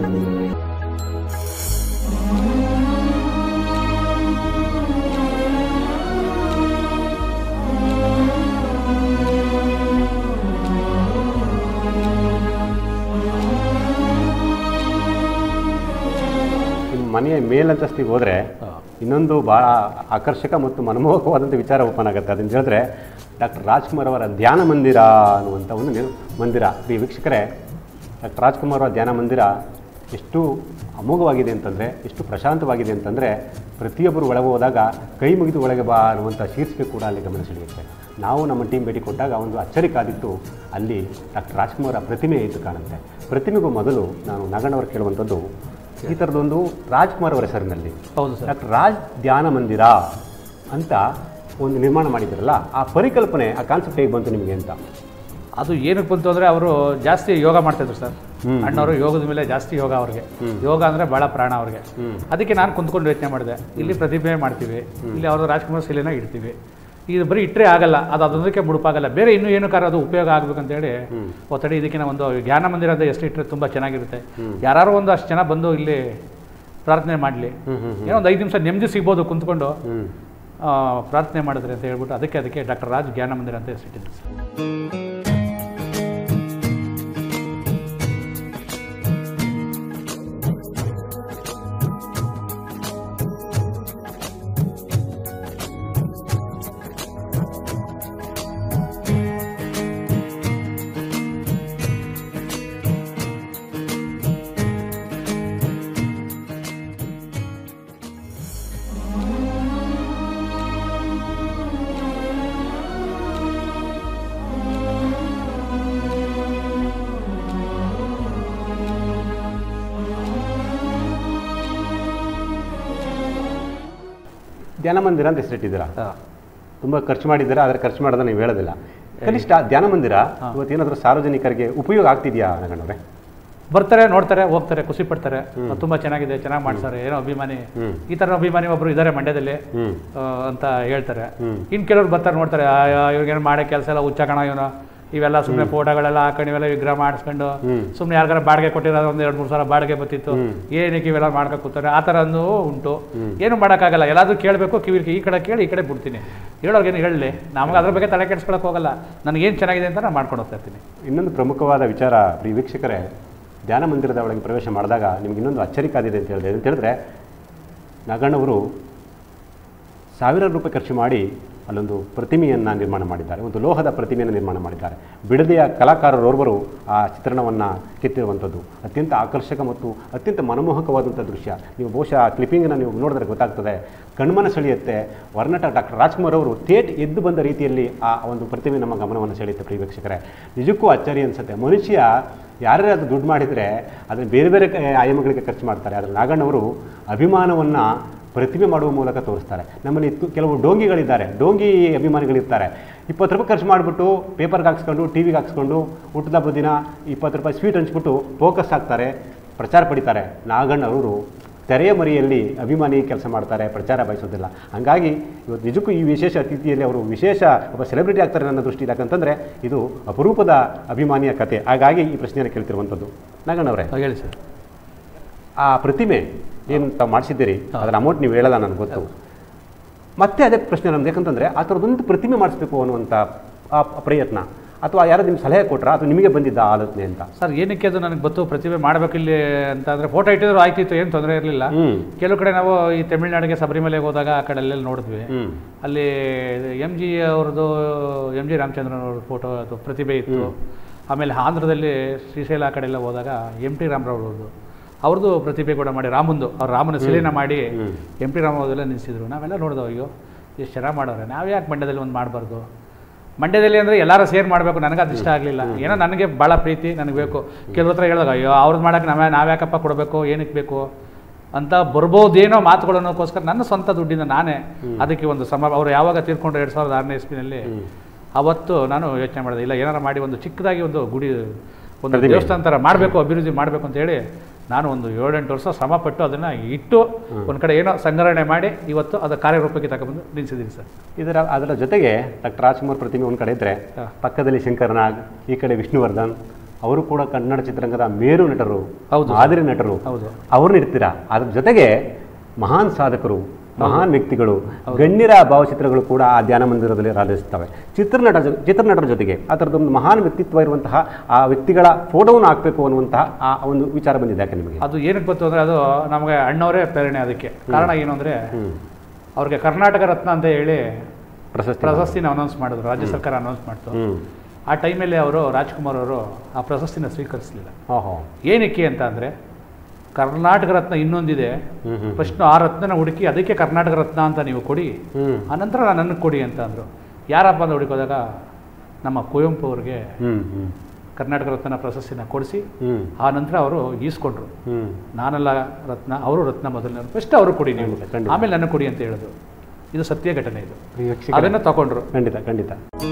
ನಿಮ್ಮ ಮನೆಯ ಮೇಲಂತಸ್ತಿಗೆ ಹೋದರೆ ಇನ್ನೊಂದು ಭಾಳ ಆಕರ್ಷಕ ಮತ್ತು ಮನಮೋಹಕವಾದಂಥ ವಿಚಾರ ಓಪನ್ ಆಗುತ್ತೆ ಅದನ್ನು ಹೇಳಿದ್ರೆ ಡಾಕ್ಟರ್ ರಾಜ್ಕುಮಾರ್ ಅವರ ಧ್ಯಾನ ಮಂದಿರ ಅನ್ನುವಂಥ ಒಂದು ನಿರ್- ಮಂದಿರ ಈ ವೀಕ್ಷಕರೇ ಡಾಕ್ಟರ್ ರಾಜ್ಕುಮಾರ್ ಅವರ ಧ್ಯಾನ ಮಂದಿರ ಎಷ್ಟು ಅಮೋಘವಾಗಿದೆ ಅಂತಂದರೆ ಎಷ್ಟು ಪ್ರಶಾಂತವಾಗಿದೆ ಅಂತಂದರೆ ಪ್ರತಿಯೊಬ್ಬರು ಒಳಗೆ ಹೋದಾಗ ಕೈ ಮುಗಿದು ಒಳಗೆ ಬಾ ಅನ್ನುವಂಥ ಶೀರ್ಷಿಕೆ ಕೂಡ ಅಲ್ಲಿ ಗಮನ ಸೆಳೆಯುತ್ತೆ ನಾವು ನಮ್ಮ ಟೀಮ್ ಭೇಟಿ ಕೊಟ್ಟಾಗ ಒಂದು ಅಚ್ಚರಿ ಕಾದಿತ್ತು ಅಲ್ಲಿ ಡಾಕ್ಟರ್ ರಾಜ್ಕುಮಾರ್ ಪ್ರತಿಮೆ ಇದ್ದು ಕಾಣುತ್ತೆ ಪ್ರತಿಮೆಗೂ ಮೊದಲು ನಾನು ನಾಗಣ್ಣವರು ಕೇಳುವಂಥದ್ದು ಈ ಥರದೊಂದು ರಾಜ್ಕುಮಾರ್ ಅವರ ಹೆಸರಿನಲ್ಲಿ ಹೌದು ಸರ್ ಡಾಕ್ಟರ್ ರಾಜ್ ಧ್ಯಾನ ಮಂದಿರ ಅಂತ ಒಂದು ನಿರ್ಮಾಣ ಮಾಡಿದ್ರಲ್ಲ ಆ ಪರಿಕಲ್ಪನೆ ಆ ಕಾನ್ಸೆಪ್ಟ್ ಹೇಗೆ ಬಂತು ನಿಮಗೆ ಅಂತ ಅದು ಏನಕ್ಕೆ ಬಂತು ಅಂದರೆ ಅವರು ಜಾಸ್ತಿ ಯೋಗ ಮಾಡ್ತಿದ್ರು ಸರ್ ಹ್ಮ್. ಅಣ್ಣವರು ಯೋಗದ ಮೇಲೆ ಜಾಸ್ತಿ ಯೋಗ ಅವ್ರಿಗೆ ಯೋಗ ಅಂದರೆ ಭಾಳ ಪ್ರಾಣ ಅವ್ರಿಗೆ ಹ್ಮ್. ಅದಕ್ಕೆ ನಾನು ಕುಂತ್ಕೊಂಡು ಯೋಚನೆ ಮಾಡಿದೆ ಇಲ್ಲಿ ಪ್ರತಿಭೆ ಮಾಡ್ತೀವಿ ಇಲ್ಲಿ ಅವರು ರಾಜ್ಕುಮಾರ್ ಶಿಲೆನ ಇಡ್ತೀವಿ ಇದು ಬರೀ ಇಟ್ಟರೆ ಆಗಲ್ಲ ಅದು ಅದೊಂದಕ್ಕೆ ಮುಡುಪಾಗಲ್ಲ ಬೇರೆ ಇನ್ನೂ ಏನು ಕಾರ ಅದು ಉಪಯೋಗ ಆಗ್ಬೇಕಂತೇಳಿ ಒತ್ತಡಿ ಇದಕ್ಕಿಂತ ಒಂದು ಜ್ಞಾನ ಮಂದಿರ ಅಂತ ಎಷ್ಟು ಇಟ್ಟರೆ ತುಂಬ ಚೆನ್ನಾಗಿರುತ್ತೆ ಯಾರು ಒಂದು ಅಷ್ಟು ಜನ ಬಂದು ಇಲ್ಲಿ ಪ್ರಾರ್ಥನೆ ಮಾಡಲಿ ಹ್ಮ್ ಹ್ಮ್ ಏನೋ ಒಂದು ಐದು ನಿಮಿಷ ನೆಮ್ಮದಿ ಸಿಗ್ಬೋದು ಕುಂತ್ಕೊಂಡು ಹ್ಮ್ ಆ, ಪ್ರಾರ್ಥನೆ ಮಾಡಿದ್ರೆ ಅಂತ ಹೇಳ್ಬಿಟ್ಟು ಅದಕ್ಕೆ ಅದಕ್ಕೆ ಡಾಕ್ಟರ್ ರಾಜ್ ಜ್ಞಾನ ಮಂದಿರ ಅಂತ ಹೆಸರಿಟ್ಟಿದ್ರು ಸರ್ ಧ್ಯಾನ ಮಂದಿರ ಅಂತ ಹೆಸರಿಟ್ಟಿದ್ದೀರಾ ಹಾಂ ತುಂಬ ಖರ್ಚು ಮಾಡಿದ್ದೀರಾ ಆದರೆ ಖರ್ಚು ಮಾಡೋದನ್ನ ನೀವು ಹೇಳೋದಿಲ್ಲ ಕನಿಷ್ಠ ಧ್ಯಾನ ಮಂದಿರ ಇವತ್ತೇನಾದರೂ ಸಾರ್ವಜನಿಕರಿಗೆ ಉಪಯೋಗ ಆಗ್ತಿದೆಯಾ ನಾಗಣ್ಣವ್ರೆ ಬರ್ತಾರೆ ನೋಡ್ತಾರೆ ಹೋಗ್ತಾರೆ ಖುಷಿ ಪಡ್ತಾರೆ ತುಂಬ ಚೆನ್ನಾಗಿದೆ ಚೆನ್ನಾಗಿ ಮಾಡ್ತಾರೆ ಏನೋ ಅಭಿಮಾನಿ ಹ್ಮ್. ಈ ಥರ ಅಭಿಮಾನಿ ಒಬ್ರು ಇದ್ದಾರೆ ಮಂಡ್ಯದಲ್ಲಿ ಹ್ಞೂ ಆ, ಅಂತ ಹೇಳ್ತಾರೆ ಹ್ಮ್. ಇನ್ನು ಕೆಲವ್ರು ಬರ್ತಾರೆ ನೋಡ್ತಾರೆ ಇವ್ರಿಗೇನು ಮಾಡೋ ಕೆಲಸ ಎಲ್ಲ ಹುಚ್ಚ ಕಣ ಇವನು ಇವೆಲ್ಲ ಸುಮ್ಮನೆ ಫೋಟೋಗಳೆಲ್ಲ ಹಾಕೊಂಡು ಇವೆಲ್ಲ ವಿಗ್ರಹ ಮಾಡಿಸ್ಕೊಂಡು ಹ್ಮ್. ಸುಮ್ಮನೆ ಯಾರಿಗಾರ ಬಾಡಿಗೆ ಕೊಟ್ಟಿರೋದು ಒಂದು ಎರಡು ಮೂರು ಸಾವಿರ ಬಾಡಿಗೆ ಬರ್ತಿತ್ತು ಏನಕ್ಕೆ ಇವೆಲ್ಲ ಮಾಡ್ಕೊ ಕೂತಾರೆ ಆ ಥರ ಒಂದು ಉಂಟು ಏನು ಮಾಡೋಕ್ಕಾಗಲ್ಲ ಎಲ್ಲಾದ್ರೂ ಕೇಳಬೇಕು ಕಿವಿ ಈ ಕಡೆ ಕೇಳಿ ಈ ಕಡೆ ಬಿಡ್ತೀನಿ ಹೇಳೋರ್ಗೇನು ಹೇಳಲಿ ನಮಗೆ ಅದ್ರ ಬಗ್ಗೆ ತಲೆ ಕೆಡಿಸ್ಕೊಳಕ್ಕೆ ಹೋಗಲ್ಲ ನನಗೇನು ಚೆನ್ನಾಗಿದೆ ಅಂತ ನಾನು ಮಾಡ್ಕೊಂಡು ಹೋಗ್ತಾ ಇರ್ತೀನಿ ಇನ್ನೊಂದು ಪ್ರಮುಖವಾದ ವಿಚಾರ ಪ್ರಿಯ ವೀಕ್ಷಕರೇ ಧ್ಯಾನ ಮಂದಿರದ ಒಳಗೆ ಪ್ರವೇಶ ಮಾಡಿದಾಗ ನಿಮ್ಗೆ ಇನ್ನೊಂದು ಅಚ್ಚರಿ ಕಾದಿದೆ ಅಂತ ಹೇಳಿದೆ ಅಂತ ಹೇಳಿದ್ರೆ ನಾಗಣ್ಣವರು ಸಾವಿರಾರು ರೂಪಾಯಿ ಖರ್ಚು ಮಾಡಿ ಅಲ್ಲೊಂದು ಪ್ರತಿಮೆಯನ್ನು ನಿರ್ಮಾಣ ಮಾಡಿದ್ದಾರೆ ಒಂದು ಲೋಹದ ಪ್ರತಿಮೆಯನ್ನು ನಿರ್ಮಾಣ ಮಾಡಿದ್ದಾರೆ ಬಿಡದೆಯ ಕಲಾಕಾರರೋರ್ವರು ಆ ಚಿತ್ರಣವನ್ನು ಕೆತ್ತಿರುವಂಥದ್ದು ಅತ್ಯಂತ ಆಕರ್ಷಕ ಮತ್ತು ಅತ್ಯಂತ ಮನಮೋಹಕವಾದಂಥ ದೃಶ್ಯ ನೀವು ಬಹುಶಃ ಆ ಕ್ಲಿಪ್ಪಿಂಗನ್ನು ನೀವು ನೋಡಿದ್ರೆ ಗೊತ್ತಾಗ್ತದೆ ಕಣ್ಮನ ಸೆಳೆಯುತ್ತೆ ವರ್ಣಟ ಡಾಕ್ಟರ್ ರಾಜ್ಕುಮಾರ್ ಅವರು ಥೇಟ್ ಎದ್ದು ಬಂದ ರೀತಿಯಲ್ಲಿ ಆ ಒಂದು ಪ್ರತಿಮೆ ನಮ್ಮ ಗಮನವನ್ನು ಸೆಳೆಯುತ್ತೆ ಪ್ರಿಯ ವೀಕ್ಷಕರೇ ನಿಜಕ್ಕೂ ಅಚ್ಚರಿ ಅನಿಸುತ್ತೆ ಮನುಷ್ಯ ಯಾರೇ ಅದು ದುಡ್ಡು ಮಾಡಿದರೆ ಅದನ್ನು ಬೇರೆ ಬೇರೆ ಕ- ಆಯಾಮಗಳಿಗೆ ಖರ್ಚು ಮಾಡ್ತಾರೆ ಆದರೆ ನಾಗಣ್ಣವರು ಅಭಿಮಾನವನ್ನು ಪ್ರತಿಭೆ ಮಾಡುವ ಮೂಲಕ ತೋರಿಸ್ತಾರೆ ನಮ್ಮಲ್ಲಿ ತು- ಕೆಲವು ಡೋಂಗಿಗಳಿದ್ದಾರೆ ಡೋಂಗಿ ಅಭಿಮಾನಿಗಳಿರ್ತಾರೆ ಇಪ್ಪತ್ತು ರೂಪಾಯಿ ಖರ್ಚು ಮಾಡಿಬಿಟ್ಟು ಪೇಪರ್ಗೆ ಹಾಕ್ಸ್ಕೊಂಡು ಟಿ ವಿಗೆ ಹಾಕ್ಸ್ಕೊಂಡು ಹುಟ್ಟಿದ ಹಬ್ಬದ ದಿನ ಇಪ್ಪತ್ತು ರೂಪಾಯಿ ಸ್ವೀಟ್ ಹಂಚ್ಬಿಟ್ಟು ಫೋಕಸ್ ಆಗ್ತಾರೆ ಪ್ರಚಾರ ಪಡಿತಾರೆ ನಾಗಣ್ಣವರು ತೆರೆಯ ಮರಿಯಲ್ಲಿ ಅಭಿಮಾನಿ ಕೆಲಸ ಮಾಡ್ತಾರೆ ಪ್ರಚಾರ ಬಯಸೋದಿಲ್ಲ ಹಾಗಾಗಿ ಇವತ್ತು ನಿಜಕ್ಕೂ ಈ ವಿಶೇಷ ಅತಿಥಿಯಲ್ಲಿ ಅವರು ವಿಶೇಷ ಒಬ್ಬ ಸೆಲೆಬ್ರಿಟಿ ಆಗ್ತಾರೆ ನನ್ನ ದೃಷ್ಟಿ ಯಾಕಂತಂದರೆ ಇದು ಅಪರೂಪದ ಅಭಿಮಾನಿಯ ಕತೆ ಹಾಗಾಗಿ ಈ ಪ್ರಶ್ನೆಯನ್ನು ಕೇಳ್ತಿರುವಂಥದ್ದು ನಾಗಣ್ಣವರೇ ಹೇಳಿ ಸರ್ ಆ ಪ್ರತಿಮೆ ಏನು ತಾವು ಮಾಡಿಸಿದ್ದೀರಿ ಅದರ ಅಮೌಂಟ್ ನೀವು ಹೇಳಲ್ಲ ನನಗೆ ಗೊತ್ತು ಮತ್ತೆ ಅದೇ ಪ್ರಶ್ನೆ ನಮ್ದು ಯಾಕಂತಂದರೆ ಆ ಥರದೊಂದು ಪ್ರತಿಮೆ ಮಾಡಿಸ್ಬೇಕು ಅನ್ನುವಂಥ ಆ ಪ್ರಯತ್ನ ಅಥವಾ ಯಾರೋ ನಿಮ್ಗೆ ಸಲಹೆ ಕೊಟ್ರಾ ಅಥವಾ ನಿಮಗೆ ಬಂದಿದ್ದ ಆಲೋಚನೆ ಅಂತ ಸರ್ ಏನಕ್ಕೆ ಅದು ನನಗೆ ಗೊತ್ತು ಪ್ರತಿಭೆ ಮಾಡಬೇಕಿಲ್ಲಿ ಅಂತ ಅಂದರೆ ಫೋಟೋ ಇಟ್ಟಿದ್ರು ಆಯ್ತಿತ್ತು ಏನು ತೊಂದರೆ ಇರಲಿಲ್ಲ ಹ್ಞೂ ಕೆಲವು ಕಡೆ ನಾವು ಈ ತಮಿಳ್ನಾಡಿಗೆ ಶಬರಿಮಲೆಗೆ ಹೋದಾಗ ಆ ಕಡೆ ಅಲ್ಲೆಲ್ಲ ನೋಡಿದ್ವಿ ಹ್ಞೂ ಅಲ್ಲಿ ಎಮ್ ಜಿ ಅವ್ರದ್ದು ಎಮ್ ಜಿ ರಾಮಚಂದ್ರನ್ ಅವ್ರ ಫೋಟೋ ಅದು ಪ್ರತಿಭೆ ಇತ್ತು ಆಮೇಲೆ ಆಂಧ್ರದಲ್ಲಿ ಶ್ರೀಶೈಲ ಆ ಕಡೆ ಎಲ್ಲ ಹೋದಾಗ ಎಮ್ ಟಿ ರಾಮರಾವ್ರವ್ರದ್ದು ಅವ್ರದ್ದು ಪ್ರತಿಭೆ ಕೂಡ ಮಾಡಿ ರಾಮಂದು ಅವ್ರ ರಾಮನ ಶಿಲೆನ ಮಾಡಿ ಹ್ಮ್. ಎಮ್ ಟಿ ರಾಮರಾವ್ದೆಲ್ಲ ನಿಲ್ಲಿಸಿದ್ರು ನಾವೆಲ್ಲ ನೋಡಿದವು ಅಯ್ಯೋ ಎಷ್ಟು ಚೆನ್ನಾಗಿ ಮಾಡೋರೆ ನಾವು ಯಾಕೆ ಮಂಡ್ಯದಲ್ಲಿ ಒಂದು ಮಾಡಬಾರ್ದು ಮಂಡ್ಯದಲ್ಲಿ ಅಂದರೆ ಎಲ್ಲರೂ ಸೇರ್ ಮಾಡಬೇಕು ನನಗೆ ಅದು ಇಷ್ಟ ಆಗಲಿಲ್ಲ ಏನೋ ನನಗೆ ಭಾಳ ಪ್ರೀತಿ ನನಗೆ ಬೇಕು ಕೆಲವ್ರ ಹತ್ರ ಹೇಳಿದಾಗ ಅಯ್ಯೋ ಅವ್ರದ್ದು ಮಾಡೋಕೆ ನಾವೇ ನಾವ್ಯಾಕಪ್ಪ ಕೊಡಬೇಕು ಏನಕ್ಕೆ ಬೇಕು ಅಂತ ಬರ್ಬೋದೇನೋ ಮಾತುಗಳನ್ನೋಕ್ಕೋಸ್ಕರ ನನ್ನ ಸ್ವಂತ ದುಡ್ಡಿಂದ ನಾನೇ ಅದಕ್ಕೆ ಒಂದು ಸಮ ಅವ್ರು ಯಾವಾಗ ತೀರ್ಕೊಂಡ್ರು ಎರಡು ಸಾವಿರದ ಆರನೇ ಇಸ್ವಿನಲ್ಲಿ ಅವತ್ತು ನಾನು ಯೋಚನೆ ಮಾಡಿದೆ ಇಲ್ಲ ಏನಾರು ಮಾಡಿ ಒಂದು ಚಿಕ್ಕದಾಗಿ ಒಂದು ಗುಡಿ ಒಂದು ಪ್ರತಿಮೆ. ದೇವಸ್ಥಾನ ಥರ ಮಾಡಬೇಕು ಅಭಿವೃದ್ಧಿ ಮಾಡಬೇಕು ಅಂತ ಹೇಳಿ ನಾನು ಒಂದು ಏಳೆಂಟು ವರ್ಷ ಶ್ರಮಪಟ್ಟು ಅದನ್ನು ಇಟ್ಟು ಒಂದು ಕಡೆ ಏನೋ ಸಂಗ್ರಹಣೆ ಮಾಡಿ ಇವತ್ತು ಅದರ ಕಾರ್ಯರೂಪಕ್ಕೆ ತಗೊಂಡ್ಬಂದು ನಿಲ್ಲಿಸಿದ್ದೀನಿ ಸರ್ ಇದರ ಅದರ ಜೊತೆಗೆ ಡಾಕ್ಟರ್ ರಾಜ್ಕುಮಾರ್ ಪ್ರತಿಮೆ ಒಂದು ಕಡೆ ಇದ್ದರೆ ಹಾ. ಪಕ್ಕದಲ್ಲಿ ಶಂಕರ್ನಾಗ್ ಈ ಕಡೆ ವಿಷ್ಣುವರ್ಧನ್ ಅವರು ಕೂಡ ಕನ್ನಡ ಚಿತ್ರರಂಗದ ಮೇರು ನಟರು ಹೌದು. ಮಾದರಿ ನಟರು ಹೌದು ಅವ್ರನ್ನ ಇರ್ತೀರಾ ಅದ್ರ ಜೊತೆಗೆ ಮಹಾನ್ ಸಾಧಕರು ಮಹಾನ್ ವ್ಯಕ್ತಿಗಳು ಗಣ್ಯರ ಭಾವಚಿತ್ರಗಳು ಕೂಡ ಆ ಧ್ಯಾನ ಮಂದಿರದಲ್ಲಿ ರಾಜಿಸ್ತವೆ ಚಿತ್ರನಟ ಜೊ- ಚಿತ್ರನಟರ ಜೊತೆಗೆ ಆ ಥರದೊಂದು ಮಹಾನ್ ವ್ಯಕ್ತಿತ್ವ ಇರುವಂತಹ ಆ ವ್ಯಕ್ತಿಗಳ ಫೋಟೋವನ್ನು ಹಾಕಬೇಕು ಅನ್ನುವಂತಹ ಆ ಒಂದು ವಿಚಾರ ಬಂದಿದೆ ಯಾಕೆ ನಿಮಗೆ ಅದು ಏನಕ್ಕೆ ಬಂತು ಅಂದರೆ ಅದು ನಮಗೆ ಅಣ್ಣವರೇ ಪ್ರೇರಣೆ ಅದಕ್ಕೆ ಕಾರಣ ಏನು ಅಂದರೆ ಹ್ಮ್. ಅವ್ರಿಗೆ ಕರ್ನಾಟಕ ರತ್ನ ಅಂತ ಹೇಳಿ ಪ್ರಶಸ್ತಿ ಪ್ರಶಸ್ತಿನ ಅನೌನ್ಸ್ ಮಾಡಿದ್ರು ರಾಜ್ಯ ಸರ್ಕಾರ ಅನೌನ್ಸ್ ಮಾಡ್ತು ಹ್ಮ್ ಆ ಟೈಮಲ್ಲಿ ಅವರು ರಾಜ್ಕುಮಾರ್ ಅವರು ಆ ಪ್ರಶಸ್ತಿನ ಸ್ವೀಕರಿಸಲಿಲ್ಲ ಓಹೋ ಏನಕ್ಕೆ ಅಂತ ಅಂದರೆ ಕರ್ನಾಟಕ ರತ್ನ ಇನ್ನೊಂದಿದೆ ಹ್ಮ್ ಹ್ಮ್ ಫಸ್ಟ್ ಆ ರತ್ನ ಹುಡುಕಿ ಅದಕ್ಕೆ ಕರ್ನಾಟಕ ರತ್ನ ಅಂತ ನೀವು ಕೊಡಿ ಹ್ಮ್ ಆನಂತರ ನನಗೆ ಕೊಡಿ ಅಂತ ಅಂದರು ಯಾರಪ್ಪ ಅಂತ ಹುಡುಕೋದಾಗ ನಮ್ಮ ಕುವೆಂಪು ಅವ್ರಿಗೆ ಹ್ಮ್ ಹ್ಮ್ ಕರ್ನಾಟಕ ರತ್ನ ಪ್ರಶಸ್ತಿನ ಕೊಡಿಸಿ ಹ್ಮ್ ಆ ನಂತರ ಅವರು ಈಸ್ಕೊಂಡ್ರು ಹ್ಮ್ ನಾನೆಲ್ಲ ರತ್ನ ಅವರು ರತ್ನ ಮೊದಲನೇ ಫಸ್ಟ್ ಅವರು ಕೊಡಿ ನೀವು ಖಂಡಿತ, ಖಂಡಿತ. ಆಮೇಲೆ ನನಗೆ ಕೊಡಿ ಅಂತ ಹೇಳಿದ್ರು ಇದು ಸತ್ಯ ಘಟನೆ ಇದು ವೀಕ್ಷಕರೇ, ಅದನ್ನು ತಗೊಂಡ್ರು ಖಂಡಿತ ಖಂಡಿತ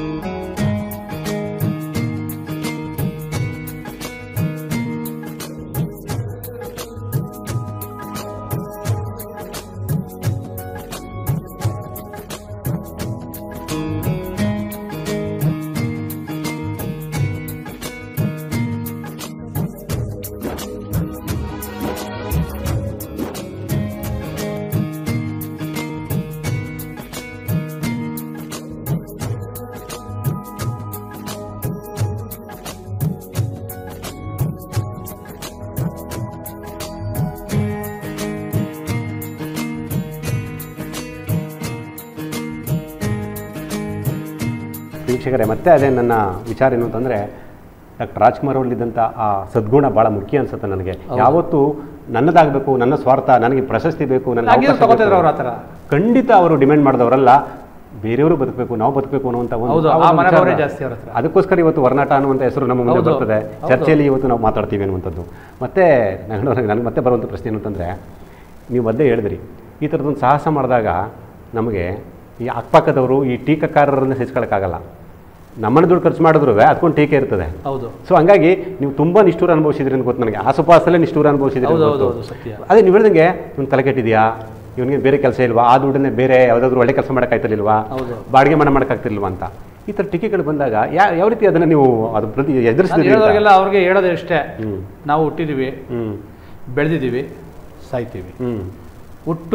ವೀಕ್ಷಕರೇ ಮತ್ತೆ ಅದೇ ನನ್ನ ವಿಚಾರ ಏನು ಅಂತಂದರೆ ಡಾಕ್ಟರ್ ರಾಜ್ಕುಮಾರ್ ಅವರಲ್ಲಿದ್ದಂಥ ಆ ಸದ್ಗುಣ ಭಾಳ ಮುಖ್ಯ ಅನ್ಸುತ್ತೆ ನನಗೆ ಯಾವತ್ತು ನನ್ನದಾಗಬೇಕು ನನ್ನ ಸ್ವಾರ್ಥ ನನಗೆ ಪ್ರಶಸ್ತಿ ಬೇಕು ನನಗೆ ಹಾಗೆ ಅವಕಾಶ ತಗೋತಿದ್ರು ಬೇಕು. ಅವ್ರು ಆ ಥರ ಖಂಡಿತ ಅವರು ಡಿಮ್ಯಾಂಡ್ ಮಾಡಿದವರಲ್ಲ ಬೇರೆಯವರು ಬದುಕಬೇಕು ನಾವು ಬದುಕಬೇಕು ಅನ್ನುವಂಥ ಒಂದು ಹೌದು ಆ ಆ ಒಂದು ಮನೋಭಾವನೆ ವಿಚಾರ. ಜಾಸ್ತಿ ಅವ್ರ ಹತ್ರ ಅದಕ್ಕೋಸ್ಕರ ಇವತ್ತು ವರ್ನಾಟ ಅನ್ನುವಂಥ ಹೆಸರು ನಮ್ಮ ಮುಂದೆ ಹೌದು. ಬರ್ತದೆ ಹೌದು. ಚರ್ಚೆಯಲ್ಲಿ ಇವತ್ತು ನಾವು ಮಾತಾಡ್ತೀವಿ ಅನ್ನುವಂಥದ್ದು ಮತ್ತೆ ನನಗೆ ನನಗೆ ಮತ್ತೆ ಬರುವಂಥ ಪ್ರಶ್ನೆ ಏನು ಅಂತಂದರೆ ನೀವು ಮೊದಲೇ ಹೇಳಿದ್ರಿ ಈ ಥರದೊಂದು ಸಾಹಸ ಮಾಡಿದಾಗ ನಮಗೆ ಈ ಅಕ್ಕಪಕ್ಕದವರು ಈ ಟೀಕಾಕಾರರನ್ನು ಸಹಿಸ್ಕೊಳ್ಳೋಕ್ಕಾಗಲ್ಲ ನಮ್ಮನ್ನು ದುಡ್ಡು ಖರ್ಚು ಮಾಡಿದ್ರು ಅದಕ್ಕೊಂದು ಟೀಕೆ ಇರ್ತದೆ ಹೌದು ಸೊ ಹಂಗಾಗಿ ನೀವು ತುಂಬ ನಿಷ್ಠೂರ ಅನುಭವಿಸಿದ್ರಿ ಅಂತ ಗೊತ್ತು ನನಗೆ ಆಸುಪಾಸಲ್ಲೇ ನಿಷ್ಠೂರ ಅನುಭವಿಸಿದ್ರಿ ಅಂತ ಹೌದು ಹೌದು ಗೊತ್ತು. ಹೌದು ಸತ್ಯ ಅದೇ ನೀವು ಹೇಳ್ದಂಗೆ ಇವ್ನು ತಲೆ ಕೆಟ್ಟಿದೆಯಾ ಇವನಿಗೆ ಬೇರೆ ಕೆಲಸ ಇಲ್ವಾ ಆ ದುಡ್ಡನ್ನೇ ಬೇರೆ ಯಾವುದಾದ್ರೂ ಒಳ್ಳೆ ಕೆಲಸ ಮಾಡೋಕ್ಕಾಯ್ತಿರ್ಲಿಲ್ವಾ ಹೌದು ಬಾಡಿಗೆ ಮನೆ ಮಾಡೋಕ್ಕಾಗ್ತಿರ್ಲಿಲ್ವಾ ಅಂತ ಈ ಥರ ಟೀಕೆಗಳು ಬಂದಾಗ ಯಾ ಯಾವ ರೀತಿ ಅದನ್ನು ನೀವು ಅದು ಪ್ರತಿ ನಾನು ಎದುರಿಸ್ತೀರಿ ಅಂತ? ಹೇಳೋರಿಗೆಲ್ಲ ಅವ್ರಿಗೆ ಹೇಳೋದು ಇಷ್ಟೇ ಹ್ಮ್ ನಾವು ಹುಟ್ಟಿದ್ದೀವಿ ಹ್ಮ್ ಬೆಳೆದಿದ್ದೀವಿ ಸಾಯ್ತೀವಿ ಹ್ಮ್ ಹುಟ್ಟು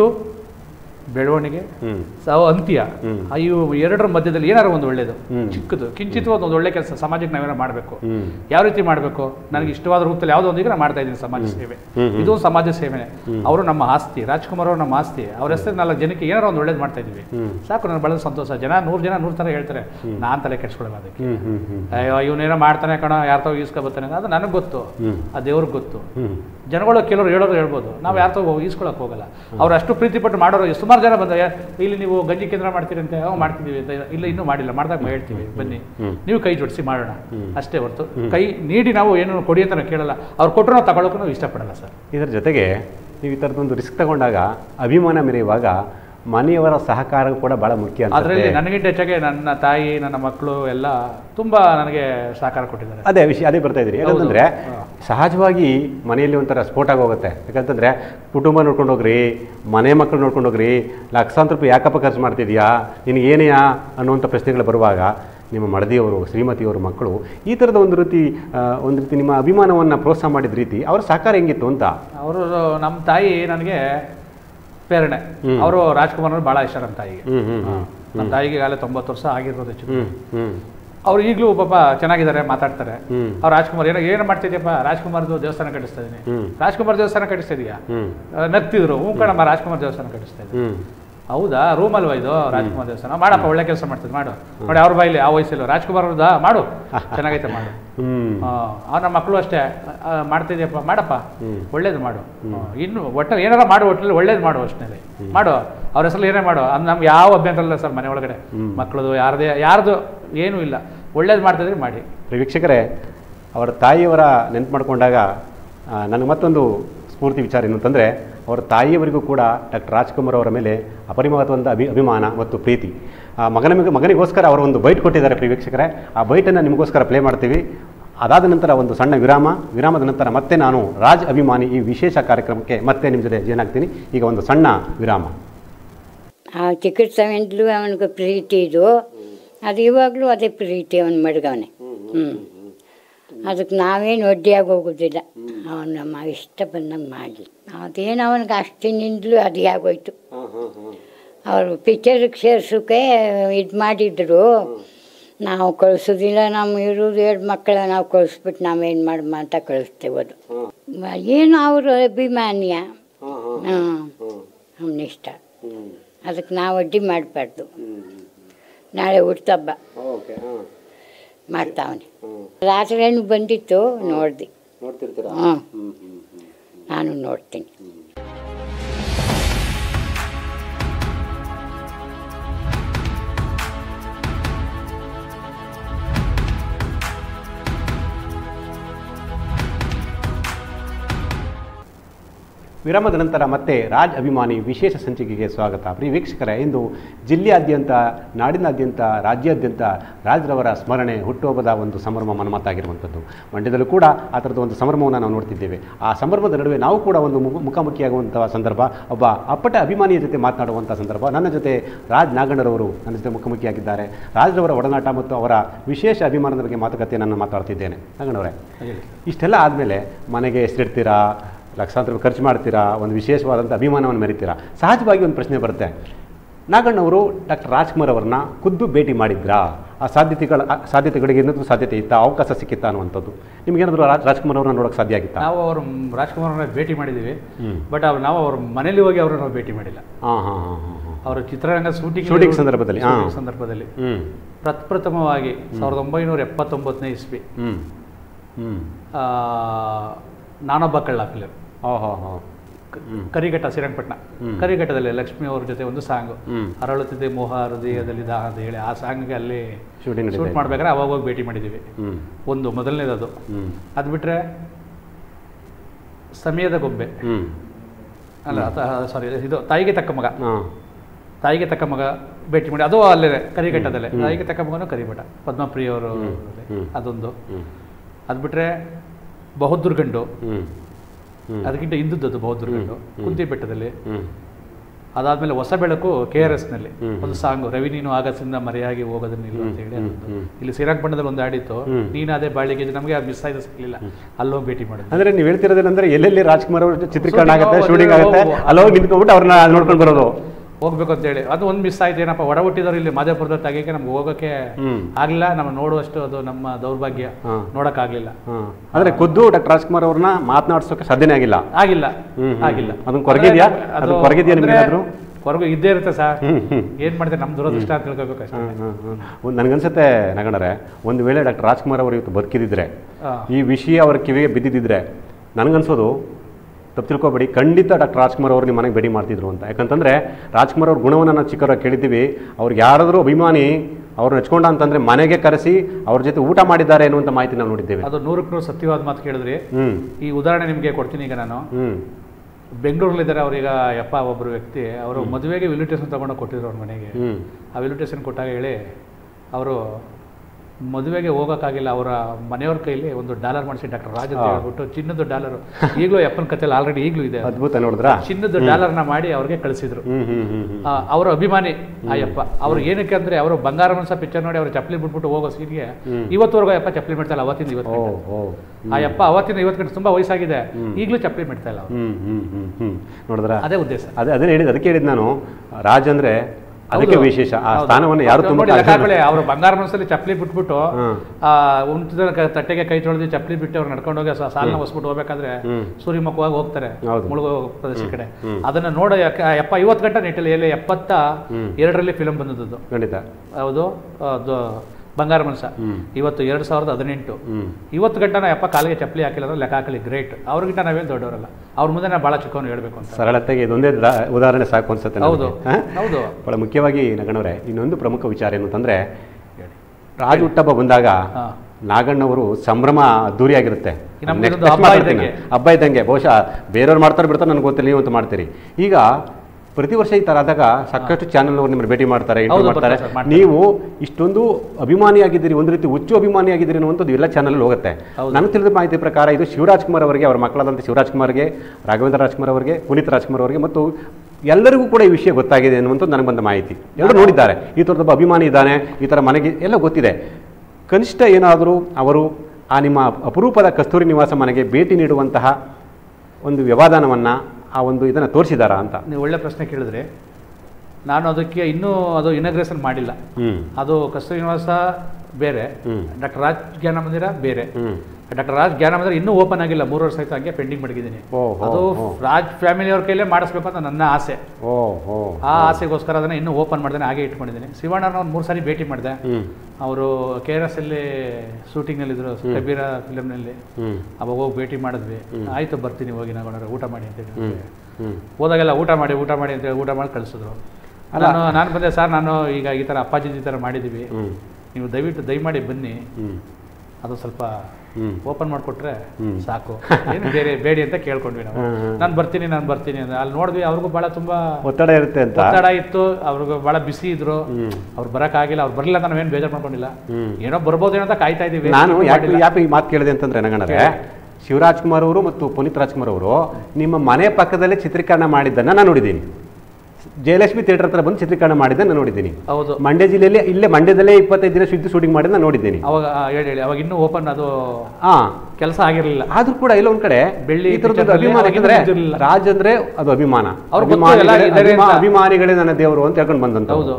ಬೆಳವಣಿಗೆ ಹ್ಮ್ ಸಾವು ಅಂತ್ಯ ಹ್ಮ್. ಆ ಇವು ಎರಡರ ಮಧ್ಯದಲ್ಲಿ ಏನಾರು ಒಂದು ಒಳ್ಳೇದು ಹ್ಮ್. ಚಿಕ್ಕದು ಕಿಂಚಿತ್ ಒಂದು ಒಳ್ಳೆ ಕೆಲಸ ಸಮಾಜಕ್ಕೆ ನಾವೇನೋ ಮಾಡಬೇಕು ಹ್ಮ್ ಯಾವ ರೀತಿ ಮಾಡಬೇಕು ನನಗೆ ಇಷ್ಟವಾದ ರೂಪದಲ್ಲಿ ಯಾವುದೋ ಒಂದಿಗೆ ನಾನು ಮಾಡ್ತಾ ಇದ್ದೀನಿ ಸಮಾಜ ಸೇವೆ ಹ್ಮ್, ಹ್ಮ್. ಇದು ಒಂದು ಸಮಾಜ ಸೇವೆನೆ ಅವರು ನಮ್ಮ ಆಸ್ತಿ ರಾಜ್ಕುಮಾರ್ ಅವರು ನಮ್ಮ ಆಸ್ತಿ ಅವ್ರ ಹೆಸರು ನಾಲ್ಕು ಜನಕ್ಕೆ ಏನಾರು ಒಂದು ಒಳ್ಳೇದು ಮಾಡ್ತಾ ಇದೀವಿ ಹ್ಮ್. ಸಾಕು ನನ್ನ ಬಳದ ಸಂತೋಷ ಜನ ನೂರು ಜನ ನೂರು ಥರ ಹೇಳ್ತಾರೆ ನಾನು ತಲೆ ಕೆಡ್ಸ್ಕೊಳ್ಳಲ್ಲ ಅದಕ್ಕೆ ಹ್ಮ್ ಹ್ಮ್ ಹ್ಮ್ ಅಯ್ಯೋ ಇವನೇನೋ ಮಾಡ್ತಾನೆ ಕಣ ಯಾರ್ತೋ ಈಸ್ಕೊಬತ್ತಾನೆ ಅದು ನನಗೆ ಗೊತ್ತು ಹ್ಮ್ ಆ ದೇವ್ರಿಗೆ ಗೊತ್ತು ಹ್ಮ್ ಜನಗಳು ಕೆಲವರು ಹೇಳೋರು ಹೇಳ್ಬೋದು ನಾವು ಯಾರ್ತೋ ಈಸ್ಕೊಳಕ್ ಹೋಗಲ್ಲ ಅವ್ರು ಅಷ್ಟು ಪ್ರೀತಿ ಪಟ್ಟು ಮಾಡೋರು ಸುಮಾರು ಜನ ಬಂದ ಇಲ್ಲಿ ನೀವು ಗಂಜಿ ಕೇಂದ್ರ ಮಾಡ್ತೀರಂತೆ ಹ್ಞೂ ಮಾಡ್ತಿದ್ದೀವಿ ಅಂತ ಇಲ್ಲ ಇನ್ನೂ ಮಾಡಿಲ್ಲ ಮಾಡಿದಾಗ ಹೇಳ್ತೀವಿ ಬನ್ನಿ ಹ್ಮ್. ನೀವು ಕೈ ಜೋಡಿಸಿ ಮಾಡೋಣ ಹ್ಮ್. ಅಷ್ಟೇ ಹೊರತು ಕೈ ನೀಡಿ ನಾವು ಏನು ಕೊಡಿ ಅಂತ ನಾವು ಕೇಳಲ್ಲ ಅವ್ರು ಕೊಟ್ಟರು ನಾವು ತಗೊಳಕ್ಕೂ ನಾವು ಇಷ್ಟಪಡಲ್ಲ ಸರ್ ಇದರ ಜೊತೆಗೆ ನೀವು ಈ ಥರದೊಂದು ರಿಸ್ಕ್ ತಗೊಂಡಾಗ ಅಭಿಮಾನ ಮೆರೆಯುವಾಗ ಮನೆಯವರ ಸಹಕಾರ ಕೂಡ ಬಹಳ ಮುಖ್ಯ ಅದರಲ್ಲಿ ಅನ್ಸುತ್ತೆ ನನಗಿಂತ ಹೆಚ್ಚಾಗೆ ನನ್ನ ತಾಯಿ ನನ್ನ ಮಕ್ಕಳು ಎಲ್ಲ ತುಂಬ ನನಗೆ ಸಹಕಾರ ಕೊಟ್ಟಿದ್ದಾರೆ ಅದೇ ವಿಷಯ ಅದೇ ಬರ್ತಾ ಇದ್ರಿ ಯಾಕಂತಂದ್ರೆ ಹಾ. ಸಹಜವಾಗಿ ಮನೆಯಲ್ಲಿ ಒಂಥರ ಸ್ಫೋಟ ಆಗೋಗುತ್ತೆ ಯಾಕಂತಂದ್ರೆ ಕುಟುಂಬ ನೋಡ್ಕೊಂಡು ಹೋಗ್ರಿ ಮನೆ ಮಕ್ಕಳು ನೋಡ್ಕೊಂಡು ಹೋಗ್ರಿ ಲಕ್ಷಾಂತರ ರೂಪಾಯಿ ಯಾಕಪ್ಪ ಖರ್ಚು ಮಾಡ್ತಿದ್ಯಾ ನಿನಗೆ ಏನೆಯಾ ಅನ್ನುವಂಥ ಪ್ರಶ್ನೆಗಳು ಬರುವಾಗ ನಿಮ್ಮ ಮಡದಿಯವರು ಶ್ರೀಮತಿಯವರು ಮಕ್ಕಳು ಈ ಥರದ ಒಂದು ರೀತಿ ಆ, ಒಂದು ರೀತಿ ನಿಮ್ಮ ಅಭಿಮಾನವನ್ನು ಪ್ರೋತ್ಸಾಹ ಮಾಡಿದ ರೀತಿ ಅವರ ಸಹಕಾರ ಹೆಂಗಿತ್ತು ಅಂತ ಅವರು ನಮ್ಮ ತಾಯಿ ನನಗೆ ಪ್ರೇರಣೆ ಹ್ಮ್. ಅವರು ರಾಜ್ಕುಮಾರ್ ಅವ್ರು ಭಾಳ ಇಷ್ಟ ನಮ್ಮ ತಾಯಿಗೆ ಹ್ಮ್ ಹ್ಮ್ ಹ್ಮ್ ನಮ್ಮ ತಾಯಿಗೆ ಈಗಾಗಲೇ ತೊಂಬತ್ತು ವರ್ಷ ಆಗಿರ್ಬೋದು ಹೆಚ್ಚು ಹ್ಮ್ ಹ್ಮ್ ಅವ್ರು ಈಗಲೂ ಪಾಪ ಚೆನ್ನಾಗಿದ್ದಾರೆ ಮಾತಾಡ್ತಾರೆ ಹ್ಮ್ ಅವ್ರು ರಾಜ್ಕುಮಾರ್ ಏನೋ ಏನು ಮಾಡ್ತಿದ್ಯಪ್ಪ ರಾಜ್ಕುಮಾರ್ದು ದೇವಸ್ಥಾನ ಕಟ್ಟಿಸ್ತಾ ಇದೀನಿ ಹ್ಮ್ ರಾಜ್ಕುಮಾರ್ ದೇವಸ್ಥಾನ ಕಟ್ಟಿಸ್ತಾ ಇದೀಯಾ ಹ್ಮ್ ಆ, ನಗ್ತಿದ್ರು ಹ್ಞೂ ಕಣಮ್ಮ ರಾಜ್ಕುಮಾರ್ ದೇವಸ್ಥಾನ ಕಟ್ಟಿಸ್ತಾ ಇದ್ದೀನಿ ಹ್ಮ್ ಹೌದಾ ರೂಮ್ ಅಲ್ವಾ ಇದು ರಾಜ್ಕುಮಾರ್ ದೇವಸ್ಥಾನ ಮಾಡಪ್ಪ ಒಳ್ಳೆ ಕೆಲಸ ಮಾಡ್ತಿದ್ ಮಾಡು ನೋಡಿ ಅವ್ರ ಬಾಯಿಲಿ ಆ ವಯಸ್ಸಲ್ಲಿ ರಾಜ್ಕುಮಾರ್ ಅವ್ರದ್ದಾ ಮಾಡು ಚೆನ್ನಾಗೈತೆ ಮಾಡು ಹ್ಮ್ ಆ ನಮ್ಮ ಮಕ್ಕಳು ಅಷ್ಟೇ ಆ, ಮಾಡ್ತಿದ್ಯಪ್ಪ ಮಾಡಪ್ಪ ಹ್ಮ್. ಒಳ್ಳೇದು ಮಾಡು ಆ, ಇನ್ನು ಒಟ್ಟು ಏನಾರ ಮಾಡು ಒಟ್ಟಲ್ಲಿ ಒಳ್ಳೇದು ಮಾಡು ಅಷ್ಟೇ ಮಾಡು ಅವ್ರ ಹೆಸರಲ್ಲಿ ಏನೇ ಮಾಡು ಅದು ನಮ್ಗೆ ಯಾವ ಅಭ್ಯಂತರ ಇಲ್ಲ ಸರ್ ಮನೆ ಒಳಗಡೆ ಹ್ಮ್. ಮಕ್ಕಳದು ಯಾರದೇ ಯಾರ್ದು ಏನೂ ಇಲ್ಲ ಒಳ್ಳೇದು ಮಾಡ್ತಿದ್ರೆ ಮಾಡಿ ವೀಕ್ಷಕರೇ ಅವರ ತಾಯಿಯವರ ನೆನಪು ಮಾಡಿಕೊಂಡಾಗ ನನಗೆ ಮತ್ತೊಂದು ಸ್ಫೂರ್ತಿ ವಿಚಾರ ಏನು ಅಂತಂದರೆ ಅವರ ತಾಯಿಯವರಿಗೂ ಕೂಡ ಡಾಕ್ಟರ್ ರಾಜ್ಕುಮಾರ್ ಅವರ ಮೇಲೆ ಅಪರಿಮಿತವಾದ ಅಭಿ ಅಭಿಮಾನ ಮತ್ತು ಪ್ರೀತಿ ಆ ಮಗನ ಮಗನಿಗೋಸ್ಕರ ಅವರು ಒಂದು ಬೈಟ್ ಕೊಟ್ಟಿದ್ದಾರೆ ಪ್ರಿಯ ವೀಕ್ಷಕರೇ ಆ ಬೈಟನ್ನು ನಿಮಗೋಸ್ಕರ ಪ್ಲೇ ಮಾಡ್ತೀವಿ ಅದಾದ ನಂತರ ಒಂದು ಸಣ್ಣ ವಿರಾಮ ವಿರಾಮದ ನಂತರ ಮತ್ತೆ ನಾನು ರಾಜ್ ಅಭಿಮಾನಿ ಈ ವಿಶೇಷ ಕಾರ್ಯಕ್ರಮಕ್ಕೆ ಮತ್ತೆ ನಿಮ್ಮ ಜೊತೆ ಏನಾಗ್ತೀನಿ ಈಗ ಒಂದು ಸಣ್ಣ ವಿರಾಮ ಆ ಚಿಕಿತ್ಸೆಯಿಂದಲೂ ಅವನಿಗೆ ಪ್ರೀತಿ ಇದು ಅದು ಇವಾಗಲೂ ಅದೇ ಪ್ರೀತಿ ಅವನು ಮಡ್ಗವನೆ ಹ್ಞೂ ಅದಕ್ಕೆ ನಾವೇನು ಒಡ್ಡಿಯಾಗಿ ಹೋಗೋದಿಲ್ಲ ಅವನು ನಮ್ಮ ಇಷ್ಟ ಬಂದಂಗೆ ಮಾಡಲಿ ಅದೇನು ಅವನಿಗೆ ಅಷ್ಟಿನಿಂದಲೂ ಅದೇ ಆಗೋಯ್ತು ಅವರು ಪಿಕ್ಚರಿಗೆ ಸೇರ್ಸೋಕೆ ಇದು ಮಾಡಿದ್ರು ನಾವು ಕಳಿಸೋದಿಲ್ಲ ನಮ್ಮ ಇರೋದು ಎರಡು ಮಕ್ಕಳ ನಾವು ಕಳಿಸ್ಬಿಟ್ಟು ನಾವೇನು ಮಾಡಮ್ಮ ಅಂತ ಕಳಿಸ್ತೇವೆ ಅದು ಏನು ಅವರು ಅಭಿಮಾನಿಯ ಹಾಂ ಅವನಿಷ್ಟ ಅದಕ್ಕೆ ನಾವು ಅಡ್ಡಿ ಮಾಡಬಾರ್ದು ನಾಳೆ ಹುಟ್ಟಬ್ಬ ಮಾಡ್ತಾವನೆ ರಾತ್ರಿಯನ್ನು ಬಂದಿತ್ತು ನೋಡ್ದೆ ನೋಡ್ತಿರ್ತೀರಾ ಹ್ಞೂ ನಾನು ನೋಡ್ತೀನಿ ವಿರಾಮದ ನಂತರ ಮತ್ತೆ ರಾಜ್ ಅಭಿಮಾನಿ ವಿಶೇಷ ಸಂಚಿಕೆಗೆ ಸ್ವಾಗತ ಪ್ರಿಯ ವೀಕ್ಷಕರೇ ಇಂದು ಜಿಲ್ಲೆಯಾದ್ಯಂತ ನಾಡಿನಾದ್ಯಂತ ರಾಜ್ಯಾದ್ಯಂತ ರಾಜ್ರವರ ಸ್ಮರಣೆ ಹುಟ್ಟುಹಬ್ಬದ ಒಂದು ಸಂಭ್ರಮ ಮನಮಾತಾಗಿರುವಂಥದ್ದು ಮಂಡ್ಯದಲ್ಲೂ ಕೂಡ ಆ ಥರದ ಒಂದು ಸಂಭ್ರಮವನ್ನು ನಾವು ನೋಡ್ತಿದ್ದೇವೆ ಆ ಸಂಭ್ರಮದ ನಡುವೆ ನಾವು ಕೂಡ ಒಂದು ಮುಖ ಮುಖಾಮುಖಿಯಾಗುವಂಥ ಸಂದರ್ಭ ಒಬ್ಬ ಅಪ್ಪಟ ಅಭಿಮಾನಿಯ ಜೊತೆ ಮಾತನಾಡುವಂಥ ಸಂದರ್ಭ ನನ್ನ ಜೊತೆ ರಾಜ್ ನಾಗಣ್ಣರವರು ನನ್ನ ಜೊತೆ ಮುಖಾಮುಖಿಯಾಗಿದ್ದಾರೆ ರಾಜ್ರವರ ಒಡನಾಟ ಮತ್ತು ಅವರ ವಿಶೇಷ ಅಭಿಮಾನದ ಬಗ್ಗೆ ಮಾತುಕತೆಯನ್ನು ಮಾತಾಡ್ತಿದ್ದೇನೆ ನಾಗಣ್ಣವರೇ ಇಷ್ಟೆಲ್ಲ ಆದಮೇಲೆ ಮನೆಗೆ ಹೆಸರಿಡ್ತೀರಾ ಲಕ್ಷಾಂತರ ರೂಪಾಯಿ ಖರ್ಚು ಮಾಡ್ತೀರಾ ಒಂದು ವಿಶೇಷವಾದಂಥ ಅಭಿಮಾನವನ್ನು ಮೆರಿತೀರಾ ಸಹಜವಾಗಿ ಒಂದು ಪ್ರಶ್ನೆ ಬರುತ್ತೆ ನಾಗಣ್ಣವರು ಡಾಕ್ಟರ್ ರಾಜ್ಕುಮಾರ್ ಅವರನ್ನ ಖುದ್ದು ಭೇಟಿ ಮಾಡಿದ್ರಾ ಆ ಸಾಧ್ಯತೆಗಳ ಆ ಸಾಧ್ಯತೆಗಳಿಗೆ ಏನಾದರೂ ಸಾಧ್ಯತೆ ಇತ್ತಾ ಅವಕಾಶ ಸಿಕ್ಕಿತ್ತಾ ಅನ್ನುವಂಥದ್ದು ನಿಮಗೇನಾದರೂ ರಾಜ್ ರಾಜ್ಕುಮಾರ್ ಅವ್ರನ್ನ ನೋಡೋಕ್ಕೆ ಸಾಧ್ಯ ಆಗಿತ್ತಾ ನಾವು ಅವರು ರಾಜ್ಕುಮಾರ್ ಅವ್ರನ್ನ ಭೇಟಿ ಮಾಡಿದ್ದೀವಿ ಹ್ಞೂ ಬಟ್ ಅವ್ರು ನಾವು ಅವ್ರ ಮನೇಲಿ ಹೋಗಿ ಅವ್ರನ್ನ ನಾವು ಭೇಟಿ ಮಾಡಿಲ್ಲ ಹಾಂ ಹಾಂ ಹಾಂ ಹಾಂ ಹಾಂ ಅವರ ಚಿತ್ರರಂಗ ಶೂಟಿಂಗ್ Shooting ಸಂದರ್ಭದಲ್ಲಿ, ಹಾ. ಸಂದರ್ಭದಲ್ಲಿ ಹ್ಞೂ ಪ್ರಪ್ರಥಮವಾಗಿ ಸಾವಿರದ ಒಂಬೈನೂರ ಎಪ್ಪತ್ತೊಂಬತ್ತನೇ ಇಸ್ವಿ ಹ್ಞೂ ಹ್ಞೂ ಆ, ನಾನೊಬ್ಬ ಕಳ್ಳ ಫಿಲಮ್ ಓಹೋ ಹೋ ಹ್ಞೂ ಕರಿಘಟ್ಟ ಶ್ರೀರಂಗಪಟ್ಟಣ ಹ್ಮ್. ಕರಿಘಟ್ಟದಲ್ಲಿ ಲಕ್ಷ್ಮಿ ಅವ್ರ ಜೊತೆ ಒಂದು ಸಾಂಗ್ ಹ್ಞೂ ಅರಳುತ್ತಿದೆ ಮೋಹ ಹೃದಯದಲ್ಲಿ ದಾಹ ಅಂತ ಹೇಳಿ ಆ ಸಾಂಗ್ಗೆ ಅಲ್ಲಿ ಶೂಟಿಂಗ್ ಶೂಟ್ ಮಾಡ್ಬೇಕಾದ್ರೆ ಅವಾಗ ಹೋಗಿ ಭೇಟಿ ಮಾಡಿದ್ದೀವಿ ಹ್ಞೂ ಒಂದು ಮೊದಲನೇದದು ಹ್ಞೂ ಅದು ಬಿಟ್ಟರೆ ಸಮಯದ ಗೊಂಬೆ ಹ್ಞೂ ಅಲ್ಲ ಸಾರಿ ಇದು ತಾಯಿಗೆ ತಕ್ಕ ಮಗ ಹಾಂ ತಾಯಿಗೆ ತಕ್ಕ ಮಗ ಭೇಟಿ ಮಾಡಿ ಅದು ಅಲ್ಲೇ ಕರಿಘಟ್ಟದಲ್ಲೇ ಹ್ಮ್. ತಾಯಿಗೆ ತಕ್ಕ ಮಗನೂ ಕರಿಭಟ ಪದ್ಮಪ್ರಿಯ ಅವರು ಹ್ಮ್. ಅದೊಂದು ಹ್ಞೂ ಅದು ಬಿಟ್ಟರೆ ಬಹುದ್ದೂರ್ ಗಂಡು ಹ್ಞೂ ಹ್ಞೂ ಅದಕ್ಕಿಂತ ಹಿಂದುದ್ದದು ಬಹುದ್ದೂರ್ ಗಂಡು ಹ್ಮ್. ಹ್ಮ್. ಕುಂತಿ ಬೆಟ್ಟದಲ್ಲಿ ಹ್ಞೂ ಅದಾದ್ಮೇಲೆ ಹೊಸ ಬೆಳಕು ಕೆ ಆರ್ ಎಸ್ನಲ್ಲಿ ಹ್ಮ್. ಒಂದು ಸಾಂಗು ರವಿ ನೀನು ಆಗಸಿಂದ ಮರೆಯಾಗಿ ಹೋಗೋದನ್ನಿಲ್ಲ ಅಂತ ಹೇಳಿ ಹ್ಮ್. ಅದೊಂದು. ಹ್ಮ್. ಇಲ್ಲಿ ಶ್ರೀರಂಗಪಟ್ಟಣದಲ್ಲಿ ಒಂದು ಆಡಿತ್ತು ಹ್ಮ್. ನೀನು ಅದೇ ಬಾಳಿಗೆ ನಮಗೆ ಅದು ಮಿಸ್ ಆಯ್ತು ಸಿಗ್ಲಿಲ್ಲ ಅಲ್ಲೋಗಿ ಭೇಟಿ ಮಾಡಿದ್ವಿ ಅಂದ್ರೆ ನೀವು ಹೇಳ್ತಿರೋದೇನಂದ್ರೆ ಎಲ್ಲೆಲ್ಲಿ ರಾಜ್ಕುಮಾರ್ ಅವ್ರ ಚಿತ್ರೀಕರಣ Shooting ಆಗುತ್ತೆ ಹೋಗೋದು, ಶೂಟಿಂಗ್ ಆಗುತ್ತೆ ಹೋಗು. ಅಲ್ಲಿ ಹೋಗಿ ನಿಂತ್ಕೊಂಡ್ಬಿಟ್ಟು ಅವ್ರನ್ನ ನೋಡ್ಕೊಂಡು ಬರೋದು ಹೋಗ್ಬೇಕು ಅಂತ ಹೇಳಿ ಅದು ಒಂದು ಮಿಸ್ ಆಯ್ತು ಏನಪ್ಪ ಒಡ ಹುಟ್ಟಿದವರು ಇಲ್ಲಿ ಮಾದೇಪುರದಲ್ಲಿ ತೆಗಿಯಕ್ಕೆ ನಮ್ಗೆ ಹೋಗೋಕ್ಕೆ ಹ್ಮ್ ಆಗ್ಲಿಲ್ಲ ನಮ್ಮ ನೋಡುವಷ್ಟು ಅದು ನಮ್ಮ ದೌರ್ಭಾಗ್ಯ ಹಾ. ನೋಡೋಕ್ಕಾಗಲಿಲ್ಲ ಹಾ. ಅಂದ್ರೆ ಖುದ್ದು ಡಾಕ್ಟರ್ ರಾಜ್ಕುಮಾರ್ ಅವ್ರನ್ನ ಮಾತನಾಡ್ಸೋಕೆ ಸಾಧ್ಯನೇ ಆಗಿಲ್ಲ ಆಗಿಲ್ಲ ಹ್ಮ್, ಹ್ಮ್. ಆಗಿಲ್ಲ ಅದನ್ನ ಕೊರಗಿದ್ಯಾ? ಅಂದ್ರೆ ಅದನ್ನ ಕೊರಗಿದ್ಯಾ ನಿಮ್ಗೆ ಅಂದ್ರೆ ಏನಾದ್ರು? ಕೊರಗು ಇದ್ದೇ ಇರುತ್ತೆ ಸರ್ ಹ್ಮ್ ಹ್ಮ್ ಏನ್ ಮಾಡ್ತಾರೆ ನಮ್ಮ ದುರದೃಷ್ಟ ಅಂತ ತಿಳ್ಕೊಬೇಕಷ್ಟೇ ಒಂದು ನನಗನ್ಸುತ್ತೆ ನಗಣರೆ ಒಂದು ವೇಳೆ ಡಾಕ್ಟರ್ ರಾಜ್ಕುಮಾರ್ ಅವರು ಇವತ್ತು ಬದುಕಿದಿದ್ರೆ ಹಾ. ಈ ವಿಷಯ ಅವರ ಕಿವಿಗೆ ಬಿದ್ದಿದ್ದಿದ್ರೆ ನನಗನ್ಸೋದು ತಪ್ಪು ತಿಳ್ಕೊಬೇಡಿ ಖಂಡಿತ ಡಾಕ್ಟರ್ ರಾಜ್ಕುಮಾರ್ ಅವರು ನಿಮ್ಮ ಮನೆಗೆ ಭೇಟಿ ಮಾಡ್ತಿದ್ರು ಅಂತ ಯಾಕಂತಂದ್ರೆ ರಾಜ್ಕುಮಾರ್ ಅವ್ರ ಗುಣವನ್ನು ನಾವು ಚಿಕ್ಕವರಾಗಿ ಕೇಳಿದ್ದೀವಿ ಅವ್ರಿಗೆ ಯಾರಾದರೂ ಅಭಿಮಾನಿ ಅವ್ರು ನೆಚ್ಕೊಂಡ ಅಂತಂದ್ರೆ ಮನೆಗೆ ಕರೆಸಿ ಅವ್ರ ಜೊತೆ ಊಟ ಮಾಡಿದ್ದಾರೆ ಅನ್ನುವಂಥ ಮಾಹಿತಿ ನಾವು ನೋಡಿದ್ದೇವೆ ಅದು ನೂರಕ್ಕೆ ನೂರು ಸತ್ಯವಾದ ಮಾತು ಕೇಳಿದ್ರಿ ಹ್ಮ್ ಈ ಉದಾಹರಣೆ ನಿಮಗೆ ಕೊಡ್ತೀನಿ ಈಗ ನಾನು ಹ್ಮ್ ಬೆಂಗಳೂರಲ್ಲಿದ್ದಾರೆ ಅವ್ರೀಗ ಯಪ್ಪ ಒಬ್ಬರು ವ್ಯಕ್ತಿ ಅವರು ಮದುವೆಗೆ ವಿಲ್ಯುಟೇಷನ್ ತಗೊಂಡು ಕೊಟ್ಟಿದ್ರು ಅವ್ರ ಮನೆಗೆ ಹ್ಮ್ ಆ ವಿಲ್ಯುಟೇಷನ್ ಕೊಟ್ಟಾಗ ಹೇಳಿ ಅವರು ಮದುವೆಗೆ ಹೋಗೋಕ್ಕಾಗಿಲ್ಲ ಅವರ ಮನೆಯವ್ರ ಕೈಲಿ ಒಂದು ಡಾಲರ್ ಮಾಡಿಸಿ ಡಾಕ್ಟರ್ ರಾಜ್ ಅಂತ ಆ. ಹೇಳ್ಬಿಟ್ಟು ಚಿನ್ನದ ಡಾಲರ್ ಈಗಲೂ ಯಪ್ಪನ ಕಥೆಯಲ್ಲಿ ಆಲ್ರೆಡಿ ಈಗಲೂ ಇದೆ ಅದು. ಅದ್ಭುತ ನೋಡಿದ್ರಾ ಚಿನ್ನದ ಡಾಲರ್ನ ಮಾಡಿ ಅವ್ರಿಗೆ ಕಳಿಸಿದ್ರು ಹ್ಮ್ ಹ್ಮ್ ಹ್ಮ್ ಹ್ಮ್ ಆ, ಅವರ ಅಭಿಮಾನಿ ಆ ಯಪ್ಪ ಅವ್ರು ಏನಕ್ಕೆ ಅಂದ್ರೆ ಅವರು ಬಂಗಾರ ಮನಸ ಪಿಕ್ಚರ್ ನೋಡಿ ಅವ್ರು ಚಪ್ಪಲಿ ಬಿಟ್ಬಿಟ್ಟು ಹೋಗೋ ಸೀನ್ಗೆ ಹ್ಮ್. ಇವತ್ತುವರೆಗೂ ಯಪ್ಪ ಚಪ್ಪಲಿ ಬಿಡ್ತಾ ಇಲ್ಲ ಅವತ್ತಿಂದ ಇವತ್ತು ಓ ಗಂಟ. ಓ ಆ ಯಪ್ಪ ಅವತ್ತಿನ ಇವತ್ತು ಗಂಟೆ ತುಂಬಾ ವಯಸ್ಸಾಗಿದೆ ಹ್ಮ್. ಈಗಲೂ ಚಪ್ಪಲಿ ಬಿಡ್ತಾ ಇಲ್ಲ ಅವ್ರು. ಹ್ಮ್ ಹ್ಮ್ ಹ್ಮ್ ಹ್ಮ್ ನೋಡಿದ್ರಾ ಅದೇ ಉದ್ದೇಶ ಅದೇ ಅದನ್ನ ಹೇಳಿದ ಅದಕ್ಕೆ ಹೇಳಿದ್ ನಾನು ರಾಜ್ ಅಂದ್ರೆ ಅದಕ್ಕೆ ಹೌದು. ವಿಶೇಷ ಆ ಹೌದು. ಸ್ಥಾನವನ್ನು ಯಾರು ನೋಡಿ, ತುಂಬ ಲೆಕ್ಕ ಹಾಕೊಳ್ಳಿ, ಅವ್ರು ಬಂಗಾರ ಮನಸ್ಸಲ್ಲಿ ಚಪ್ಪಲಿ ಬಿಟ್ಬಿಟ್ಟು ಹ್ಮ್. ಆ ಉಂಟದ ಕ- ತಟ್ಟೆಗೆ ಕೈ ತೊಳೆದು ಚಪ್ಪಲಿ ಬಿಟ್ಟು ಅವ್ರು ನಡ್ಕೊಂಡು ಹೋಗಿ ಸಾ- ಸಾಲನ್ನ ಹೊಸ್ಬಿಟ್ಟು ಹೋಗ್ಬೇಕಾದ್ರೆ ಹ್ಮ್. ಸೂರ್ಯಮುಖವಾಗಿ ಹೋಗ್ತಾರೆ ಹೌದು. ಮುಳುಗೋ ಪ್ರದೇಶ ಕಡೆ ಹ್ಮ್. ಅದನ್ನ ನೋಡ ಎಪ್ಪ ಐವತ್ತು ಗಂಟೆ ನೆಟ್ಟಲ್ಲಿ ಎಲ್ಲಿ ಎಪ್ಪತ್ತ ಹ್ಮ್. ಎರಡರಲ್ಲಿ ಫಿಲಮ್ ಬಂದದ್ದು ಖಂಡಿತ ಹೌದು ಅದು ಬಂಗಾರ ಮನಸ ಹ್ಮ್ ಇವತ್ತು ಎರಡು ಸಾವಿರದ ಹದಿನೆಂಟು ಹ್ಮ್ ಇವತ್ತು ಗಂಟೆ ನಾವು ಯಪ್ಪ ಕಾಲಿಗೆ ಚಪ್ಪಲಿ ಹಾಕಿಲ್ಲ ಅಂದ್ರೆ ಲೆಕ್ಕ ಹಾಕಲಿ ಗ್ರೇಟ್ ಅವ್ರಿಗಿಂತ ನಾವೇನು ದೊಡ್ಡವರಲ್ಲ ಅವ್ರ ಮುಂದೆ ನಾವು ಭಾಳ ಚಿಕ್ಕವನು ಹೇಳ್ಬೇಕು ಅಂತ ಸರಳತೆಗೆ ಇದೊಂದೇ ದ- ಉದಾಹರಣೆ ಸಾಕು ಅನ್ಸುತ್ತೆ ನಮ್ಗೆ. ಹೌದು ಹಾ? ಹೌದು ಬಹಳ ಮುಖ್ಯವಾಗಿ ನಗಣವ್ರೆ ಇನ್ನೊಂದು ಪ್ರಮುಖ ವಿಚಾರ ಏನು ಅಂತಂದ್ರೆ ರಾಜ್ ಹುಟ್ಟಬ್ಬ ಬಂದಾಗ ಹಾ. ನಾಗಣ್ಣವರು ಸಂಭ್ರಮ ಅದ್ದೂರಿಯಾಗಿರುತ್ತೆ ಈ ನಮ್ಗೆ Next ಇದೊಂದು ಹಬ್ಬ ಮಾತಾಡ್ತೀನಿ. ಇದ್ದಂಗೆ. ಹಬ್ಬ ಇದ್ದಂಗೆ ಬಹುಶಃ ಬೇರೆಯವ್ರು ಮಾಡ್ತಾರೆ ಬಿಡ್ತಾರೆ ನನಗೆ ಗೊತ್ತಿಲ್ಲ ನೀವು ಅಂತ ಮಾಡ್ತೀರಿ ಈಗ ಪ್ರತಿ ವರ್ಷ ಈ ಥರ ಆದಾಗ ಸಾಕಷ್ಟು ಚಾನಲ್ನವ್ರು ನಿಮ್ಮನ್ನು ಭೇಟಿ ಮಾಡ್ತಾರೆ ಇಂಟರ್ವ್ಯೂ ಹೌದು, ಮಾಡ್ತಾರೆ ಬರ್ತಾರೆ ಸರ್, ಮಾಡ್ತಾರೆ. ನೀವು ಇಷ್ಟೊಂದು ಅಭಿಮಾನಿಯಾಗಿದ್ದೀರಿ ಒಂದು ರೀತಿ ಹುಚ್ಚು ಅಭಿಮಾನಿಯಾಗಿದ್ದೀರಿ ಅನ್ನುವಂಥದ್ದು ಎಲ್ಲ ಚಾನಲ್ ಹೋಗುತ್ತೆ ಹೌದು. ನನಗೆ ತಿಳಿದ ಮಾಹಿತಿ ಪ್ರಕಾರ ಇದು ಶಿವರಾಜ್ ಕುಮಾರ್ ಅವರಿಗೆ ಅವರ ಮಕ್ಕಳಾದಂಥ ಶಿವರಾಜ್ ಕುಮಾರ್ಗೆ ರಾಘವೇಂದ್ರ ರಾಜ್ಕುಮಾರ್ ಅವರಿಗೆ ಪುನೀತ್ ರಾಜ್ಕುಮಾರ್ ಅವರಿಗೆ ಮತ್ತು ಎಲ್ಲರಿಗೂ ಕೂಡ ಈ ವಿಷಯ ಗೊತ್ತಾಗಿದೆ ಅನ್ನುವಂಥದ್ದು ನನಗೆ ಬಂದ ಮಾಹಿತಿ ಎಲ್ಲರೂ ನೋಡಿದ್ದಾರೆ ಈ ಥರದೊಬ್ಬ ಅಭಿಮಾನಿ ಇದ್ದಾನೆ ಈ ಥರ ಮನೆಗೆ ಎಲ್ಲ ಗೊತ್ತಿದೆ ಕನಿಷ್ಠ ಏನಾದರೂ ಅವರು ಆ ನಿಮ್ಮ ಅಪರೂಪದ ಕಸ್ತೂರಿ ನಿವಾಸ ಮನೆಗೆ ಭೇಟಿ ನೀಡುವಂತಹ ಒಂದು ವ್ಯವಧಾನವನ್ನು ಆ ಒಂದು ಇದನ್ನು ತೋರಿಸಿದಾರಾ ಅಂತ ನೀವು ಒಳ್ಳೆ ಪ್ರಶ್ನೆ ಕೇಳಿದ್ರೆ ನಾನು ಅದಕ್ಕೆ ಇನ್ನೂ ಅದು ಇನಾಗ್ರೇಷನ್ ಮಾಡಿಲ್ಲ ಹ್ಞೂ ಅದು ಕಸ್ತೂರಿ ನಿವಾಸ ಬೇರೆ ಹ್ಮ್. ಡಾಕ್ಟರ್ ರಾಜ್ ಜ್ಞಾನ ಮಂದಿರ ಬೇರೆ ಹ್ಞೂ ಡಾಕ್ಟರ್ ರಾಜ್ ಜ್ಞಾನ ಮಂದಿರ ಇನ್ನೂ ಓಪನ್ ಆಗಿಲ್ಲ ಮೂರು ವರ್ಷ ಆಯ್ತು ಹಂಗೆ ಪೆಂಡಿಂಗ್ ಮಡಗಿದ್ದೀನಿ ಓ, ಹೋ, ಅದು ಹೋ. ರಾಜ್ ಫ್ಯಾಮಿಲಿ ಅವ್ರ ಕೈಲೇ ಮಾಡಿಸ್ಬೇಕು ಅಂತ ನನ್ನ ಆಸೆ ಓ ಹೋ ಆ ಆಸೆಗೋಸ್ಕರ ಅದನ್ನ ಇನ್ನೂ ಓಪನ್ ಮಾಡ್ದೇನೆ ಹಾಗೆ ಇಟ್ಕೊಂಡಿದ್ದೀನಿ ಶಿವಣ್ಣನ ಒಂದು ಮೂರು ಸಾರಿ ಭೇಟಿ ಮಾಡಿದೆ ಹ್ಞೂ ಅವರು ಕೆ ಆರ್ ಎಸ್ ಅಲ್ಲಿ ಶೂಟಿಂಗ್ನಲ್ಲಿದ್ದರು ಕಬೀರ ಫಿಲಮ್ನಲ್ಲಿ ಹ್ಞೂ ಅವಾಗ ಹೋಗಿ ಭೇಟಿ ಮಾಡಿದ್ವಿ ಆಯ್ತು ಬರ್ತೀನಿ ಹೋಗಿ ನಾಗೋಣ ಊಟ ಮಾಡಿ ಅಂತ ಹ್ಞೂ ಹೇಳಿ ಹ್ಞೂ ಹೋದಾಗೆಲ್ಲ ಊಟ ಮಾಡಿ ಊಟ ಮಾಡಿ ಅಂತ ಹೇಳಿ ಊಟ ಮಾಡಿ ಕಳಿಸಿದ್ರು ಅಲ್ಲ. ನಾನು ನಾನು ಬಂದೆ ಸರ್ ನಾನು ಈಗ ಈ ಥರ ಅಪ್ಪಾಜಿ ಈ ಥರ ಮಾಡಿದ್ದೀವಿ ಹ್ಞೂ ನೀವು ದಯವಿಟ್ಟು ದಯಮಾಡಿ ಬನ್ನಿ ಹ್ಞೂ ಅದು ಸ್ವಲ್ಪ ಹ್ಞೂ ಓಪನ್ ಮಾಡಿಕೊಟ್ರೆ ಹ್ಮ್. ಸಾಕು ಏನು ಬೇರೆ ಬೇಡಿ ಅಂತ ಕೇಳ್ಕೊಂಡ್ವಿ ನಾವು ಹ್ಮ್, ಹ್ಮ್. ನಾನು ಬರ್ತೀನಿ ನಾನು ಬರ್ತೀನಿ ಅಂತ ಅಲ್ಲಿ ನೋಡಿದ್ವಿ ಅವ್ರಿಗೂ ಭಾಳ ತುಂಬ ಒತ್ತಡ ಇರುತ್ತೆ ಅಂತ ಒತ್ತಡ ಇತ್ತು ಅವ್ರಿಗೂ ಭಾಳ ಬಿಸಿ ಇದ್ರು ಹ್ಮ್. ಅವ್ರು ಬರೋಕ್ಕಾಗಿಲ್ಲ ಅವ್ರು ಬರಲಿಲ್ಲ ಅಂತ ನಾವೇನು ಬೇಜಾರು ಮಾಡ್ಕೊಂಡಿಲ್ಲ ಹ್ಮ್. ಏನೋ ಬರ್ಬೋದೇನೋ ಅಂತ ಕಾಯ್ತಾ ಇದೀವಿ ನಾನು ಇನ್ನೂ ಯಾಕೆ ಮಾಡಿಲ್ಲ. ಯಾಕೆ ಈ ಮಾತು ಕೇಳಿದೆ ಅಂತಂದ್ರೆ ನನಗಂದ್ರೆ ಶಿವರಾಜ್ ಕುಮಾರ್ ಅವರು ಮತ್ತು ಪುನೀತ್ ರಾಜ್ಕುಮಾರ್ ಅವರು ನಿಮ್ಮ ಮನೆ ಪಕ್ಕದಲ್ಲೇ ಚಿತ್ರೀಕರಣ ಮಾಡಿದ್ದನ್ನು ನಾನು ನೋಡಿದ್ದೀನಿ ಜಯಲಕ್ಷ್ಮಿ ಥಿಯೇಟರ್ ಹತ್ರ ಬಂದು ಚಿತ್ರೀಕರಣ ಮಾಡಿದ್ದನ್ನು ನಾನು ನೋಡಿದ್ದೀನಿ ಹೌದು ಮಂಡ್ಯ ಜಿಲ್ಲೆಯಲ್ಲಿ ಇಲ್ಲೇ ಮಂಡ್ಯದಲ್ಲೇ ಇಪ್ಪತ್ತೈದು ದಿನ ಶುದ್ಧ ಶೂಟಿಂಗ್ ಮಾಡಿದ್ದು ನಾನು ನೋಡಿದ್ದೀನಿ ಅವಾಗ ಆ, ಹೇಳಿ ಹೇಳಿ ಅವಾಗ ಇನ್ನೂ ಓಪನ್ ಅದು ಹಾ ಕೆಲಸ ಆಗಿರಲಿಲ್ಲ ಆದ್ರೂ ಕೂಡ ಇಲ್ಲ ಒಂದ್ ಕಡೆ ಬೆಳ್ಳಿ ಈ ಥರದ್ದು picture ಅಲ್ಲಿ ಅಭಿಮಾನ ಅವಾಗಿನ್ನೂ ಯಾಕಂದ್ರೆ ಇದಿರ್ಲಿಲ್ಲ. ರಾಜ್ ಅಂದ್ರೆ ಅದು ಅಭಿಮಾನ ಅವ್ರಿಗೆ ಗೊತ್ತು ಎಲ್ಲ ಅಭಿಮಾನಿಗಳೇ- ಇದ್ದಾರೆ ಅಭಿಮಾ- ಅಂತ. ಅಭಿಮಾನಿಗಳೇ ನನ್ನ ದೇವರು ಅಂತ ಹೇಳ್ಕೊಂಡು ಬಂದಂತ ಹೌದು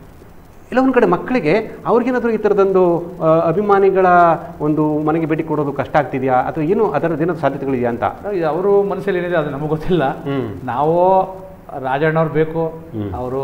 ಇಲ್ಲ ಒಂದ್ ಕಡೆ ಮಕ್ಕಳಿಗೆ ಅವ್ರಿಗೇನಾದ್ರೂ ಈ ಥರದೊಂದು ಆ, ಅಭಿಮಾನಿಗಳ ಒಂದು ಮನೆಗೆ ಭೇಟಿ ಕೊಡೋದು ಕಷ್ಟ ಆಗ್ತಿದೆಯಾ ಅಥವಾ ಏನು ಅದರದ್ದೇನಾದ್ರು ಸಾಧ್ಯತೆಗಳಿದೆಯಾ ಅಂತ ಅವರು ಮನಸ್ಸಲ್ಲಿ ಏನಿದೆ ಅದು ನಮಗೆ ಗೊತ್ತಿಲ್ಲ ಹ್ಮ್ ನಾವು ರಾಜಣ್ಣವ್ರು ಬೇಕು ಹ್ಮ್. ಅವರು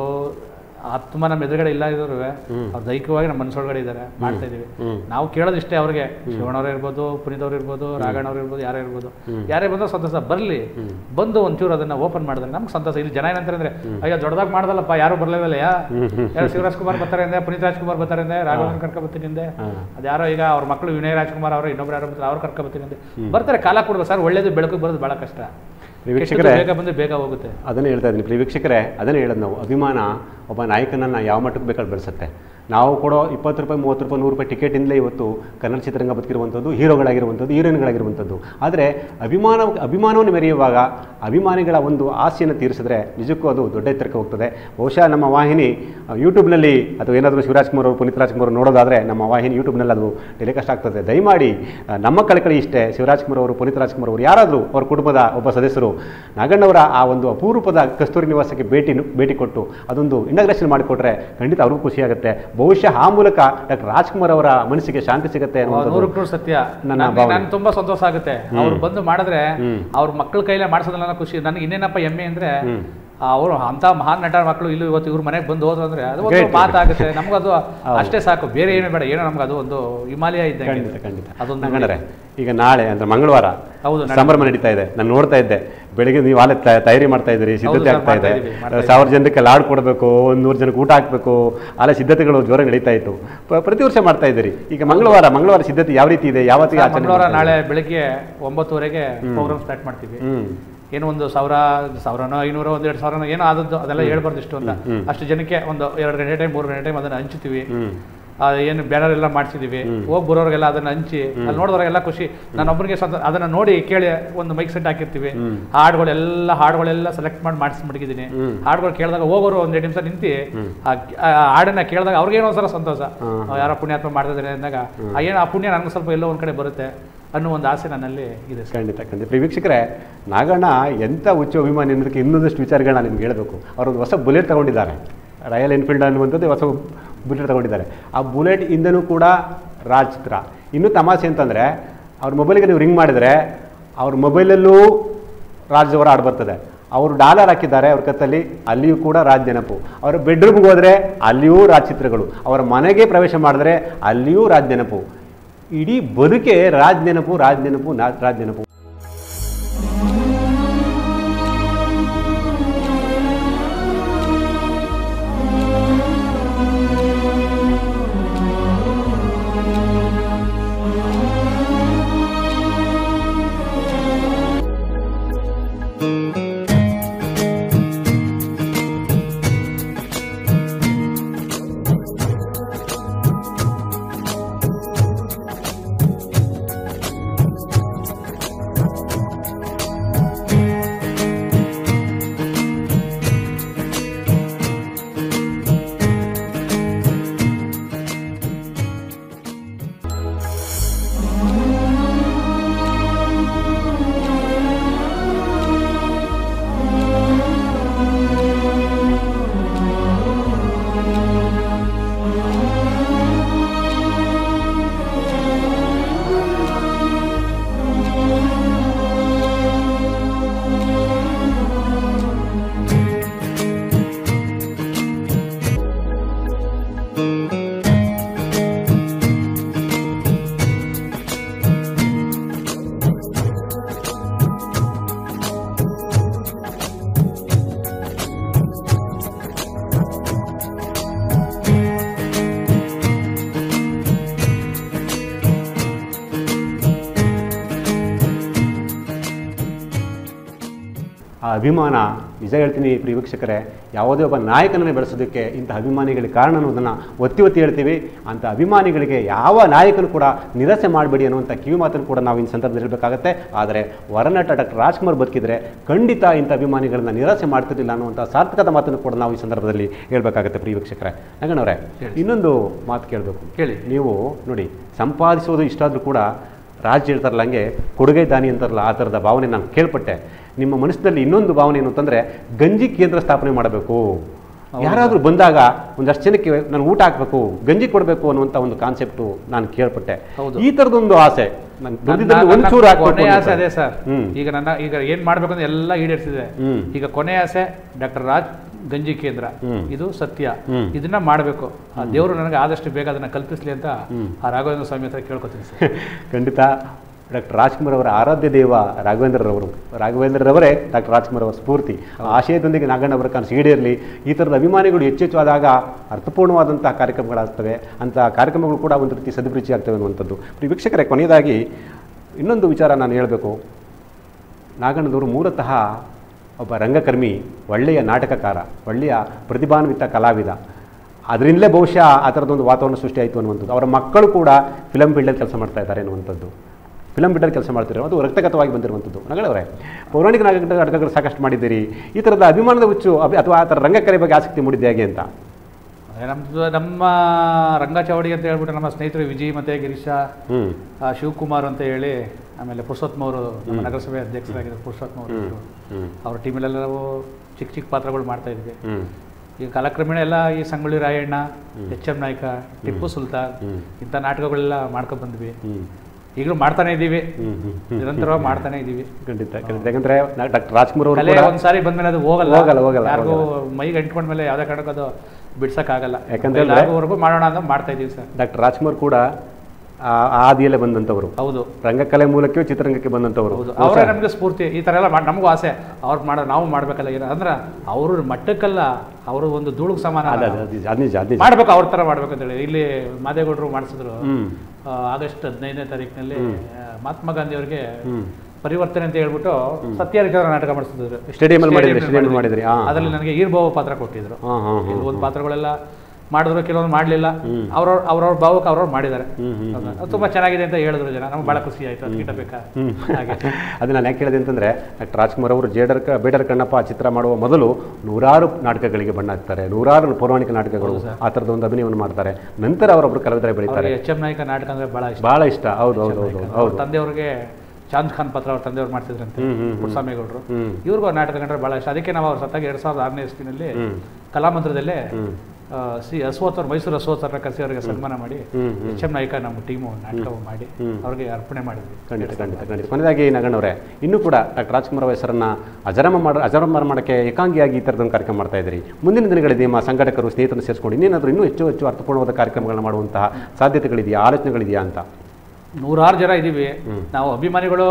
ಆತ್ಮ ನಮ್ಮ ಎದುರುಗಡೆ ಇಲ್ಲ ಇದ್ರು ಹ್ಮ್. ಅವ್ರು ದೈಹಿಕವಾಗಿ ನಮ್ಮ ಮನಸ್ಸೊಳಗಡೆ ಇದ್ದಾರೆ ಮಾಡ್ತಾ ಇದೀವಿ ಹ್ಮ್. ನಾವು ಕೇಳೋದಿಷ್ಟೇ ಅವ್ರಿಗೆ ಶಿವಣ್ಣವ್ರು ಇರ್ಬೋದು ಪುನೀತ್ ಅವ್ರು ಇರ್ಬೋದು ರಾಘಣ್ಣವ್ರು ಇರ್ಬೋದು ಯಾರೇ ಇರ್ಬೋದು ಹ್ಮ್. ಯಾರೇ ಬಂదో ಸಂತೋಷ ಬರಲಿ ಹ್ಮ್. ಬಂದು ಒಂಚೂರು ಅದನ್ನ ಓಪನ್ ಮಾಡಿದ್ರೆ ನಮ್ಗೆ ಸಂತೋಷ ಇಲ್ಲಿ ಜನ ಏನಂತಾರೆ ಅಂದ್ರೆ ಅಯ್ಯೋ ದೊಡ್ಡದಾಗಿ ಮಾಡ್ದಲ್ಲಪ್ಪ ಯಾರು ಬರ್ಲಿಲ್ಲ ಯಾ ಹ್ಮ್, ಹ್ಮ್. ಯಾರು ಶಿವರಾಜ್ ಕುಮಾರ್ ಬರ್ತಾರೆ ಅಂದೆ ಪುನೀತ್ ರಾಜ್ಕುಮಾರ್ ಬರ್ತಾರೆ ಅಂದೆ ರಾಘವನ್ ಕರ್ಕೊ ಬರ್ತೀನಿ ಅಂದೆ ಹಾ. ಅದ್ಯಾರೋ ಈಗ ಅವ್ರ ಮಕ್ಕಳು ವಿನಯ್ ರಾಜ್ಕುಮಾರ್ ಅವರು ಇನ್ನೊಬ್ರು ಯಾರೋ ಬರ್ತಾರೆ ಅವ್ರು ಕರ್ಕೊ ಬರ್ತೀನಿ ಅಂದೆ ಬರ್ತಾರೆ ಕಾಲ ಕೊಡ್ಬೇಕು ಸರ್ ಒಳ್ಳೇದು ಬೆಳಕು ಬರೋದು ಬಹಳ ಕಷ್ಟ ಪ್ರಿಯ ಕೆಟ್ಟದ್ದು ವೀಕ್ಷಕರೇ ಬೇಗ ಬಂದ್ರೆ ಬೇಗ ಹೋಗುತ್ತೆ ಅದನ್ನೇ ಹೇಳ್ತಾ ಇದ್ದೀನಿ ಪ್ರಿಯ ವೀಕ್ಷಕರೇ ಅದನ್ನೇ ಹೇಳೋದು ನಾವು ಅಭಿಮಾನ ಒಬ್ಬ ನಾಯಕನನ್ನು ಯಾವ ಮಟ್ಟಕ್ಕೆ ಬೇಕಾದ್ರೆ ಬೆಳೆಸುತ್ತೆ ನಾವು ಕೊಡೋ ಇಪ್ಪತ್ತು ರೂಪಾಯಿ ಮೂವತ್ತು ರೂಪಾಯಿ ನೂರು ರೂಪಾಯಿ ಟಿಕೆಟಿಂದಲೇ ಇವತ್ತು ಕನ್ನಡ ಚಿತ್ರರಂಗ ಬದುಕಿರುವಂಥದ್ದು ಹೀರೋಗಳಾಗಿರುವಂಥದ್ದು ಹೀರೋಯಿನ್ಗಳಾಗಿರುವಂಥದ್ದು ಆದರೆ ಅಭಿಮಾನ ಅಭಿಮಾನವನ್ನು ಮೆರೆಯುವಾಗ ಅಭಿಮಾನಿಗಳ ಒಂದು ಆಸೆಯನ್ನು ತೀರಿಸಿದ್ರೆ ನಿಜಕ್ಕೂ ಅದು ದೊಡ್ಡ ಎತ್ತರಕ್ಕೆ ಹೋಗ್ತದೆ ಬಹುಶಃ ನಮ್ಮ ವಾಹಿನಿ ಆ, ಯೂಟ್ಯೂಬ್ನಲ್ಲಿ ಅಥವಾ ಏನಾದರೂ ಶಿವರಾಜ್ ಕುಮಾರ್ ಅವರು ಪುನೀತ್ ರಾಜ್ಕುಮಾರ್ ಅವರು ನೋಡೋದಾದರೆ ನಮ್ಮ ವಾಹಿನಿ ಯೂಟ್ಯೂಬ್ನಲ್ಲಿ ಅದು ಟೆಲಿಕಾಸ್ಟ್ ಆಗ್ತದೆ ದಯಮಾಡಿ ಆ, ನಮ್ಮ ಕಳಕಳಿ ಇಷ್ಟೇ ಶಿವರಾಜ್ ಕುಮಾರ್ ಅವರು ಪುನೀತ್ ರಾಜ್ಕುಮಾರ್ ಅವರು ಯಾರಾದರೂ ಅವ್ರ ಕುಟುಂಬದ ಒಬ್ಬ ಸದಸ್ಯರು ನಾಗಣ್ಣವರ ಆ ಒಂದು ಅಪರೂಪದ ಕಸ್ತೂರಿ ನಿವಾಸಕ್ಕೆ ಭೇಟಿ ಭೇಟಿ ಕೊಟ್ಟು ಅದೊಂದು ಇಂಡಗ್ರೇಷನ್ ಮಾಡಿಕೊಟ್ರೆ ಖಂಡಿತ ಅವ್ರಿಗೂ ಖುಷಿಯಾಗುತ್ತೆ ಬಹುಶಃ ಆ ಮೂಲಕ ಡಾಕ್ಟರ್ ರಾಜ್ಕುಮಾರ್ ಅವರ ಮನಸ್ಸಿಗೆ ಶಾಂತಿ ಸಿಗುತ್ತೆ ಅನ್ನುವಂಥದ್ದು ನೂರಕ್ಕೆ ನೂರು ಸತ್ಯ ನನ್ನ ನನ್ಗೆ- ಭಾವನೆ. ನನ್ಗೆ ತುಂಬಾ ಸಂತೋಷ ಆಗುತ್ತೆ ಅವ್ರು ಬಂದು ಮಾಡಿದ್ರೆ ಹ್ಮ್. ಅವ್ರ ಮಕ್ಕಳ ಕೈಲೇ ಮಾಡಿಸೋದಲ್ಲ ಅನ್ನೋ ಖುಷಿ ನನಗೆ ಇನ್ನೇನಪ್ಪ ಹೆಮ್ಮೆ ಅಂದ್ರೆ ಹ್ಮ್. ಅವರು ಅಂತ ಮಹಾನ್ ನಟ ಮಕ್ಕಳು ಇಲ್ಲಿ ಇವತ್ತು ಇವ್ರ ಮನೆಗೆ ಬಂದು ಹೋದ್ರು ಅಂದ್ರೆ ಅದು ಒಂದು Great. ಮಾತಾಗುತ್ತೆ ನಮ್ಗದು ಹೌದು. ಅಷ್ಟೇ ಸಾಕು ಬೇರೆ ಏನು ಬೇಡ ಏನೋ ನಮ್ಗೆ ಅದು ಒಂದು ಹಿಮಾಲಯ ಇದ್ದಂಗೆ ಖಂಡಿತ ಖಂಡಿತ ಅದೊಂದು ನಂಗಂದ್ರೆ ಈಗ ನಾಳೆ ಅಂದ್ರೆ ಮಂಗಳವಾರ ಹೌದು, ನಾಳೆ. ಸಂಭ್ರಮ ನಡೀತಾ ಇದೆ ನಾನು ನೋಡ್ತಾ ಇದ್ದೆ ಬೆಳಿಗ್ಗೆ ನೀವು ಅಲ್ಲೇ ತ- ತಯಾರಿ ಮಾಡ್ತಾ ಇದ್ದೀರಿ ಸಿದ್ಧತೆ ಸರ್, ಆಗ್ತಾ ಇದೆ ಮಾಡ್ತಾ ಇದೀವಿ, ಮಾಡ್ತಾ ಸಾವಿರ ಜನಕ್ಕೆ ಲಾಡ್ ಕೊಡಬೇಕು ಒಂದು ನೂರು ಜನಕ್ಕೆ ಊಟ ಹಾಕಬೇಕು ಅಲ್ಲೇ ಸಿದ್ಧತೆಗಳು ಜೋರ ನಡೀತಾ ಇತ್ತು ಪ- ಪ್ರತಿ ವರ್ಷ ಮಾಡ್ತಾ ಇದ್ದೀರಿ ಈಗ ಮಂಗಳವಾರ ಮಂಗಳವಾರ ಸಿದ್ಧತೆ ಯಾವ ರೀತಿ ಇದೆ ಯಾವತ್ತಿಗೆ ಆಚರಣೆ ಮಂಗಳವಾರ ಮಾಡ್ತಾ ನಾಳೆ ಬೆಳಿಗ್ಗೆ ಒಂಬತ್ತುವರೆಗೆ ಪ್ರೋಗ್ರಾಮ್ ಸ್ಟಾರ್ಟ್ ಮಾಡ್ತೀವಿ ಇದ್ದೀರಿ? ಹ್ಮ್ ಏನೋ ಒಂದು ಸಾವಿರ ಸಾವಿರನೋ ಐನೂರೋ ಒಂದೆರಡು ಸಾವಿರನೋ ಏನೋ ಆದದ್ದು ಅದೆಲ್ಲ ಹೇಳ್ಬಾರ್ದು ಇಷ್ಟು ಅಂತ ಹ್ಮ್. ಅಷ್ಟು ಜನಕ್ಕೆ ಒಂದು ಎರಡು ಗಂಟೆ ಟೈಮ್ ಮೂರು ಗಂಟೆ ಟೈಮ್ ಅದನ್ನ ಹಂಚ್ತೀವಿ ಹ್ಮ್ ಆ, ಏನು ಬ್ಯಾನರ್ ಎಲ್ಲ ಮಾಡಿಸಿದೀವಿ ಹೋಗಿ ಬರೋರಿಗೆಲ್ಲ ಅದನ್ನ ಹಂಚಿ ಅಲ್ಲಿ ನೋಡಿದವ್ರಿಗೆಲ್ಲ ಖುಷಿ ನಾನು ಒಬ್ಬರಿಗೆ ಸಂತ ಅದನ್ನ ನೋಡಿ ಕೇಳಿ ಒಂದು ಮೈಕ್ ಸೆಟ್ ಹಾಕಿರ್ತೀವಿ ಹ್ಮ್. ಹಾಡುಗಳೆಲ್ಲ ಹಾಡುಗಳೆಲ್ಲ ಸೆಲೆಕ್ಟ್ ಮಾಡಿ ಮಾಡಿಸಿ ಮಡಗಿದ್ದೀನಿ ಹ್ಮ್. ಹಾಡುಗಳು ಕೇಳಿದಾಗ ಹೋಗೋರು ಒಂದ್ ಎರಡು ನಿಮಿಷ ನಿಂತು ಹ್ಮ್. ಆ ಆ ಹಾಡನ್ನ ಕೇಳಿದಾಗ ಅವ್ರಿಗೇನೋ ಒಂಥರ ಸಂತೋಷ ಹ್ಮ್. ಆ, ಯಾರೋ ಪುಣ್ಯಾತ್ಮ ಮಾಡ್ತಿದ್ದಾರೆ ಅಂದಾಗ ಆ ಏನು ಆ ಪುಣ್ಯ ನನಗೆ ಸ್ವಲ್ಪ ಎಲ್ಲೋ ಒಂದ್ ಕಡೆ ಬರುತ್ತೆ ಅನ್ನೋ ಒಂದು ಆಸೆ ನನ್ನಲ್ಲಿ ಇದೆ ಸರ್ ಖಂಡಿತ ಖಂಡಿತ ಪ್ರಿಯ ವೀಕ್ಷಕರೇ ನಾಗಣ್ಣ ಎಂಥ ಹುಚ್ಚು ಅಭಿಮಾನಿ ಅನ್ನೋದಕ್ಕೆ ಇನ್ನೊಂದಷ್ಟು ವಿಚಾರಗಳನ್ನ ನಿಮ್ಗೆ ಹೇಳಬೇಕು ಅವರೊಂದು ಹೊಸ ಬುಲೆಟ್ ತಗೊಂಡಿದ್ದಾರೆ ರಾಯಲ್ ಎನ್ಫೀಲ್ಡ್ ಅನ್ನುವಂಥದ್ದು ಹೊಸ ಬುಲೆಟ್ ತಗೊಂಡಿದ್ದಾರೆ ಆ ಬುಲೆಟ್ ಇಂದನೂ ಕೂಡ ರಾಜ್ ಚಿತ್ರ ಇನ್ನೂ ತಮಾಷೆ ಅಂತಂದರೆ ಅವ್ರ ಮೊಬೈಲಿಗೆ ನೀವು ರಿಂಗ್ ಮಾಡಿದರೆ ಅವ್ರ ಮೊಬೈಲಲ್ಲೂ ರಾಜ್ ಅವರ ಹಾಡು ಬರ್ತದೆ ಅವರು ಡಾಲರ್ ಹಾಕಿದ್ದಾರೆ ಅವ್ರ ಕತ್ತಲ್ಲಿ ಅಲ್ಲಿಯೂ ಕೂಡ ರಾಜ್ ನೆನಪು ಅವರ ಬೆಡ್ರೂಮ್ಗೆ ಹೋದರೆ ಅಲ್ಲಿಯೂ ರಾಜ್ ಚಿತ್ರಗಳು ಅವರ ಮನೆಗೆ ಪ್ರವೇಶ ಮಾಡಿದ್ರೆ ಅಲ್ಲಿಯೂ ರಾಜ್ ನೆನಪು ಇಡೀ ಬದುಕೆ ರಾಜ್ ನೆನಪು ರಾಜ್ ನೆನಪು ನಾ- ರಾಜ್ ನೆನಪು ಅಭಿಮಾನ ನಿಜ ಹೇಳ್ತೀನಿ ಪ್ರಿಯ ವೀಕ್ಷಕರೇ ಯಾವುದೇ ಒಬ್ಬ ನಾಯಕನನ್ನು ಬೆಳೆಸೋದಕ್ಕೆ ಇಂಥ ಅಭಿಮಾನಿಗಳಿಗೆ ಕಾರಣ ಅನ್ನೋದನ್ನು ಒತ್ತಿ ಒತ್ತಿ ಹೇಳ್ತೀವಿ ಅಂಥ ಅಭಿಮಾನಿಗಳಿಗೆ ಯಾವ ನಾಯಕನು ಕೂಡ ನಿರಾಸೆ ಮಾಡಬೇಡಿ ಅನ್ನುವಂಥ ಕಿವಿ ಮಾತನ್ನು ಕೂಡ ನಾವು ಈ ಸಂದರ್ಭದಲ್ಲಿ ಹೇಳಬೇಕಾಗತ್ತೆ ಆದರೆ ವರನಟ ಡಾಕ್ಟರ್ ರಾಜ್ಕುಮಾರ್ ಬದುಕಿದ್ರೆ ಖಂಡಿತ ಇಂಥ ಅಭಿಮಾನಿಗಳನ್ನ ನಿರಾಸೆ ಮಾಡ್ತಿರ್ಲಿಲ್ಲ ಅನ್ನುವಂಥ ಸಾರ್ಥಕದ ಮಾತನ್ನು ಕೂಡ ನಾವು ಈ ಸಂದರ್ಭದಲ್ಲಿ ಹೇಳಬೇಕಾಗತ್ತೆ ಪ್ರಿಯ ವೀಕ್ಷಕರೇ ನಗಣವರೇ ಇನ್ನೊಂದು ಮಾತು ಕೇಳಬೇಕು ಕೇಳಿ ನೀವು ನೋಡಿ ಸಂಪಾದಿಸೋದು ಇಷ್ಟಾದರೂ ಕೂಡ ರಾಜ್ಯ ಹೇಳ್ತಾರಲ್ಲ ಹಂಗೆ ಕೊಡುಗೆ ದಾನಿ ಅಂತಾರಲ್ಲ ಆ ಥರದ ಭಾವನೆ ನಾನು ಕೇಳ್ಪಟ್ಟೆ ನಿಮ್ಮ ಮನಸ್ಸಿನಲ್ಲಿ ಇನ್ನೊಂದು ಭಾವನೆ ಏನು ಅಂತಂದರೆ ಗಂಜಿ ಕೇಂದ್ರ ಸ್ಥಾಪನೆ ಮಾಡಬೇಕು ಯಾರಾದರೂ ಬಂದಾಗ ಒಂದಷ್ಟು ಜನಕ್ಕೆ ನಾನು ಊಟ ಹಾಕಬೇಕು ಗಂಜಿ ಕೊಡಬೇಕು ಅನ್ನುವಂಥ ಒಂದು ಕಾನ್ಸೆಪ್ಟು ನಾನು ಕೇಳ್ಪಟ್ಟೆ ಹೌದು. ಈ ಥರದೊಂದು ಆಸೆ ನಾನು ನನ್ನ- ದುಡ್ಡಿದ್ದಲ್ಲಿ ನನ್ನ ಒಂಚೂರು ಹಾಕ್ಬೇಕು ಕೊನೆ ಆಸೆ ಅಂತ. ಅದೇ ಸರ್ ಹ್ಮ್. ಈಗ ನನ್ನ ಈಗ ಏನ್ ಮಾಡ್ಬೇಕು ಅಂತ ಎಲ್ಲ ಈಡೇರಿಸಿದೆ ಹ್ಮ್. ಈಗ ಕೊನೆ ಆಸೆ ಡಾಕ್ಟರ್ ರಾಜ್ ಗಂಜಿ ಕೇಂದ್ರ ಹ್ಮ್. ಇದು ಸತ್ಯ ಹ್ಮ್. ಇದನ್ನ ಮಾಡಬೇಕು ಆ ದೇವರು ನನಗೆ ಆದಷ್ಟು ಬೇಗ ಅದನ್ನ ಕಲ್ಪಿಸ್ಲಿ ಅಂತ ಆ ರಾಘವೇಂದ್ರ ಸ್ವಾಮಿ ಹತ್ರ ಕೇಳ್ಕೊತೀನಿ ಸರ್ ಖಂಡಿತ ಡಾಕ್ಟರ್ ರಾಜ್ಕುಮಾರ್ ಅವರ ಆರಾಧ್ಯ ದೇವ ರಾಘವೇಂದ್ರರವರು ರಾಘವೇಂದ್ರರವರೇ ಡಾಕ್ಟರ್ ರಾಜ್ಕುಮಾರ್ ಅವರ ಸ್ಫೂರ್ತಿ ಆ ಆಶಯದೊಂದಿಗೆ ನಾಗಣ್ಣ ಅವರ ಕನಸು ಈಡೇರಲಿ ಈ ಥರದ ಅಭಿಮಾನಿಗಳು ಹೆಚ್ಚೆಚ್ಚು ಆದಾಗ ಅರ್ಥಪೂರ್ಣವಾದಂತಹ ಕಾರ್ಯಕ್ರಮಗಳಾಗ್ತವೆ ಅಂಥ ಕಾರ್ಯಕ್ರಮಗಳು ಕೂಡ ಒಂದು ರೀತಿ ಸದುಪರಿಚಯ ಆಗ್ತವೆ ಅನ್ನುವಂಥದ್ದು ಪ್ರಿಯ ವೀಕ್ಷಕರೇ ಕೊನೆಯದಾಗಿ ಇನ್ನೊಂದು ವಿಚಾರ ನಾನು ಹೇಳಬೇಕು ನಾಗಣ್ಣದವರು ಮೂಲತಃ ಒಬ್ಬ ರಂಗಕರ್ಮಿ ಒಳ್ಳೆಯ ನಾಟಕಕಾರ ಒಳ್ಳೆಯ ಪ್ರತಿಭಾನ್ವಿತ ಕಲಾವಿದ ಅದರಿಂದಲೇ ಬಹುಶಃ ಆ ಥರದೊಂದು ವಾತಾವರಣ ಸೃಷ್ಟಿ ಆಯಿತು ಅನ್ನುವಂಥದ್ದು ಅವರ ಮಕ್ಕಳು ಕೂಡ ಫಿಲಮ್ ಫೀಲ್ಡಲ್ಲಿ ಕೆಲಸ ಮಾಡ್ತಾ ಇದ್ದಾರೆ ಅನ್ನುವಂಥದ್ದು ಫಿಲಮ್ ಫೀಲ್ಡಲ್ಲಿ ಕೆಲಸ ಮಾಡ್ತಿರೋ ಅದು ರಕ್ತಗತವಾಗಿ ಬಂದಿರುವಂಥದ್ದು ನಗಳವರೇ ಪೌರಾಣಿಕ ನಾಟಕ ನಾಟಕಗಳು ಸಾಕಷ್ಟು ಮಾಡಿದ್ದೀರಿ ಈ ಥರದ ಅಭಿಮಾನದ ಹುಚ್ಚು ಅಭಿ ಅಥವಾ ಆ ಥರ ರಂಗಕಲೆ ಬಗ್ಗೆ ಆಸಕ್ತಿ ಮೂಡಿದ್ದೆ ಹೇಗೆ ಅಂತ ನಮ್ದು ನಮ್ಮ ರಂಗಚವಡಿ ಅಂತ ಹೇಳ್ಬಿಟ್ಟು ನಮ್ಮ ಸ್ನೇಹಿತರು ವಿಜಯ್ ಮತ್ತೆ ಗಿರೀಶ ಹ್ಞೂ ಆ, ಶಿವಕುಮಾರ್ ಅಂತ ಹೇಳಿ ಆಮೇಲೆ ಪುರುಷೋತ್ತಮ ಅವರು ನಮ್ಮ ನಗರಸಭೆ ಅಧ್ಯಕ್ಷರಾಗಿದ್ದರು ಪುರುಷೋತ್ತಮ ಅವರು ಇದ್ರು. ಹ್ಞೂ ಅವ್ರ ಟೀಮಲ್ಲೆಲ್ಲ ನಾವು ಚಿಕ್ಕ ಚಿಕ್ಕ ಪಾತ್ರಗಳು ಮಾಡ್ತಾ ಇದ್ವಿ ಹ್ಞೂ ಈಗ ಕಾಲಕ್ರಮೇಣ ಎಲ್ಲ ಈ ಸಂಗೊಳ್ಳಿ ರಾಯಣ್ಣ ಎಚ್ ಎಂ ನಾಯ್ಕ ಟಿಪ್ಪು ಸುಲ್ತಾನ್ ಹ್ಮ್. ಇಂಥ ನಾಟಕಗಳೆಲ್ಲ ಮಾಡ್ಕೊಂಡು ಬಂದ್ವಿ ಹ್ಞೂ ಈಗಲೂ ಮಾಡ್ತಾನೆ ಇದ್ದೀವಿ ಹ್ಞೂ ಹ್ಞೂ ನಿರಂತರವಾಗಿ ಮಾಡ್ತಾನೆ ಇದ್ದೀವಿ ಖಂಡಿತ ಖಂಡಿತ ಯಾಕಂದರೆ ಡಾಕ್ಟರ್ ರಾಜ್ಕುಮಾರ್ ಅವರು ಕಲೆ ಕೂಡ ಒಂದ್ಸಾರಿ ಬಂದ್ಮೇಲೆ ಅದು ಹೋಗಲ್ಲ ಹೋಗಲ್ಲ, ಹೋಗಲ್ಲ, ಯಾರಿಗೂ ಮೈಗೆ ಅಂಟ್ಕೊಂಡ್ಮೇಲೆ ಯಾವುದೇ ಕಾರಣಕ್ಕೂ ಅದು ಬಿಡ್ಸಕ್ಕಾಗಲ್ಲ ಯಾಕಂದ್ರೆ ಕೈಲಿ ಆಗೋವರೆಗೂ ಮಾಡೋಣ ಅಂತ ಮಾಡ್ತಾ ಇದೀವಿ ಸರ್ ಡಾಕ್ಟರ್ ರಾಜ್ಕುಮಾರ್ ಕೂಡ ಆ ಆ ಹಾದಿಯಲ್ಲೇ ಬಂದಂಥವರು ಹೌದು ರಂಗಕಲೆ ಮೂಲಕವೇ ಚಿತ್ರರಂಗಕ್ಕೆ ಬಂದಂಥವರು ಹೌದು ಅವರೇ ನಮಗೆ ಸ್ಫೂರ್ತಿ ಈ ಥರ ಎಲ್ಲ ಮಾಡಿ ನಮಗೂ ಆಸೆ ಅವ್ರು ಮಾಡೋ ನಾವು ಮಾಡ್ಬೇಕಲ್ಲ ಏನೋ ಅಂದ್ರೆ ಅವ್ರ ಮಟ್ಟಕ್ಕಲ್ಲ ಅವರು ಒಂದು ಧೂಳುಗ್ ಸಮಾನ ಅದೇ ಅದೇ ಅದೇ ಅದ್ ನಿಜ ಅದ್ ನಿಜ ಮಾಡ್ಬೇಕು ಅವ್ರ ಥರ ಮಾಡ್ಬೇಕು ಅಂತ ಹೇಳಿ ಇಲ್ಲಿ ಮಾದೇಗೌಡರು ಮಾಡಿಸಿದ್ರು ಹ್ಮ್ ಆ, ಆಗಸ್ಟ್ ಹದಿನೈದನೇ ತಾರೀಕಿನಲ್ಲಿ ಮಹಾತ್ಮ ಗಾಂಧಿ ಅವರಿಗೆ ಹ್ಮ್ ಪರಿವರ್ತನೆ ಅಂತ ಹೇಳ್ಬಿಟ್ಟು ಸತ್ಯಹರಿಚಂದ್ರ ನಾಟಕ ಮಾಡಿಸಿದ್ರು Stadium ಅಲ್ಲಿ ಮಾಡಿದ್ರಿ, Stadium stadium ಅಲ್ಲಿ ಮಾಡಿದ್ವಿ. ಮಾಡಿದ್ರಿ, ಹಾ. ಅದರಲ್ಲಿ ನನಗೆ ಈರ್ಭಾವ ಪಾತ್ರ ಕೊಟ್ಟಿದ್ರು ಹಾಂ ಹಾಂ ಹಾಂ ಕೆಲವೊಂದು ಪಾತ್ರಗಳೆಲ್ಲ ಮಾಡಿದ್ರು ಕೆಲವೊಂದು ಮಾಡಲಿಲ್ಲ ಅವ್ರವ್ರ ಅವ್ರವ್ರ ಭಾವಕ್ಕೆ ಅವ್ರವ್ರು ಮಾಡಿದ್ದಾರೆ ಹ್ಮ್, ಹ್ಮ್, ಅದು ತುಂಬಾ ಚೆನ್ನಾಗಿದೆ ಅಂತ ಹೇಳಿದ್ರು ಜನ ನಮ್ಗೆ ಭಾಳ ಖುಷಿ ಆಯ್ತು ಅದಕ್ಕಿಂತ ಬೇಕಾ ಹ್ಮ್. ಹಾಗೆ ಅದು ನಾನು ಯಾಕೆ ಹೇಳಿದೆ ಅಂತಂದರೆ ಡಾಕ್ಟರ್ ರಾಜ್ಕುಮಾರ್ ಅವರು ಜೇಡರ್ ಕ ಬೇಡರ್ ಕಣ್ಣಪ್ಪ ಚಿತ್ರ ಮಾಡುವ ಮೊದಲು ನೂರಾರು ನಾಟಕಗಳಿಗೆ ಬಣ್ಣ ಹಾಕ್ತಾರೆ ನೂರಾರು ಪೌರಾಣಿಕ ನಾಟಕಗಳು ಆ ಥರದ ಒಂದು ಅಭಿನಯವನ್ನು ಮಾಡ್ತಾರೆ ನಂತರ ಅವರೊಬ್ಬರು ಕಲಾವಿದರಾಗಿ ಬೆಳೀತಾರೆ ಅವ್ರಿಗೆ ಎಚ್ ಎಂ ನಾಯ್ಕ ನಾಟಕ ಅಂದ್ರೆ ಭಾಳ ಇಷ್ಟ ಭಾಳ ಇಷ್ಟ ಹೌದು ಹೌದು ಹೌದು ಅವ್ರ ಹೌದು ತಂದೆಯವ್ರಿಗೆ ಚಾಂದ್ ಖಾನ್ ಪತ್ರ ಅವ್ರ ತಂದೆಯವ್ರು ಮಾಡ್ತಿದ್ರಂತೆ ಹ್ಮ್, ಹ್ಮ್, ಹ್ಮ್. ಪುಟ್ಟಸ್ವಾಮಿಗೌಡರು ಹ್ಮ್. ಇವ್ರಿಗೂ ಆ ನಾಟಕ ಕಂಡ್ರೆ ಭಾಳ ಇಷ್ಟ ಅದಕ್ಕೆ ನಾವು ಅವ್ರ ಸತ್ತಾಗ ಎರಡು ಸಾವಿರದ ಆರನೇ ಇಸ್ವಿನಲ್ಲಿ ಹ್ಮ್. ಕಲಾಮಂದಿರದಲ್ಲೇ ಹ್ಮ್. ಆ, ಸಿ ಅಶ್ವಥ್ ಅವ್ರು ಮೈಸೂರು ಅಶ್ವಥ್ ಅವ್ರನ್ನ ಕರೆಸಿ ಅವರಿಗೆ ಸನ್ಮಾನ ಮಾಡಿ ಹ್ಮ್, ಹ್ಮ್. ಎಚ್ ಎಂ ನಾಯ್ಕ ನಮ್ಮ ಟೀಮು ನಾಟಕ ಮಾಡಿ ಹ್ಮ್. ಅವ್ರಿಗೆ ಅರ್ಪಣೆ ಮಾಡಿದ್ವಿ ಖಂಡಿತ ಖಂಡಿತ ಖಂಡಿತ ಕೊನೆಯದಾಗಿ ನಗಣ್ಣವರೇ ಇನ್ನೂ ಕೂಡ ಡಾಕ್ಟರ್ ರಾಜ್ಕುಮಾರ್ ಅವರ ಹೆಸರನ್ನ ಅಜರಾಮ ಮಾಡ ಅಜರಾಮ ಮಾಡೋಕ್ಕೆ ಏಕಾಂಗಿಯಾಗಿ ಈ ಥರದೊಂದು ಕಾರ್ಯಕ್ರಮ ಮಾಡ್ತಾ ಇದ್ದೀರಿ ಮುಂದಿನ ದಿನಗಳಲ್ಲಿ ನಿಮ್ಮ ಸಂಘಟಕರು ಸ್ನೇಹಿತರನ್ನು ಸೇರಿಸ್ಕೊಂಡು ಇನ್ನೇನಾದರೂ ಇನ್ನೂ ಹೆಚ್ಚು ಹೆಚ್ಚು ಅರ್ಥಪೂರ್ಣವಾದ ಕಾರ್ಯಕ್ರಮಗಳನ್ನ ಮಾಡುವಂತಹ ಸಾಧ್ಯತೆಗಳಿದೆಯಾ ಆಲೋಚನೆಗಳಿದೆಯಾ ಅಂತ ನೂರಾರು ಜನ ಇದ್ದೀವಿ ನಾವು ಅಭಿಮಾನಿಗಳು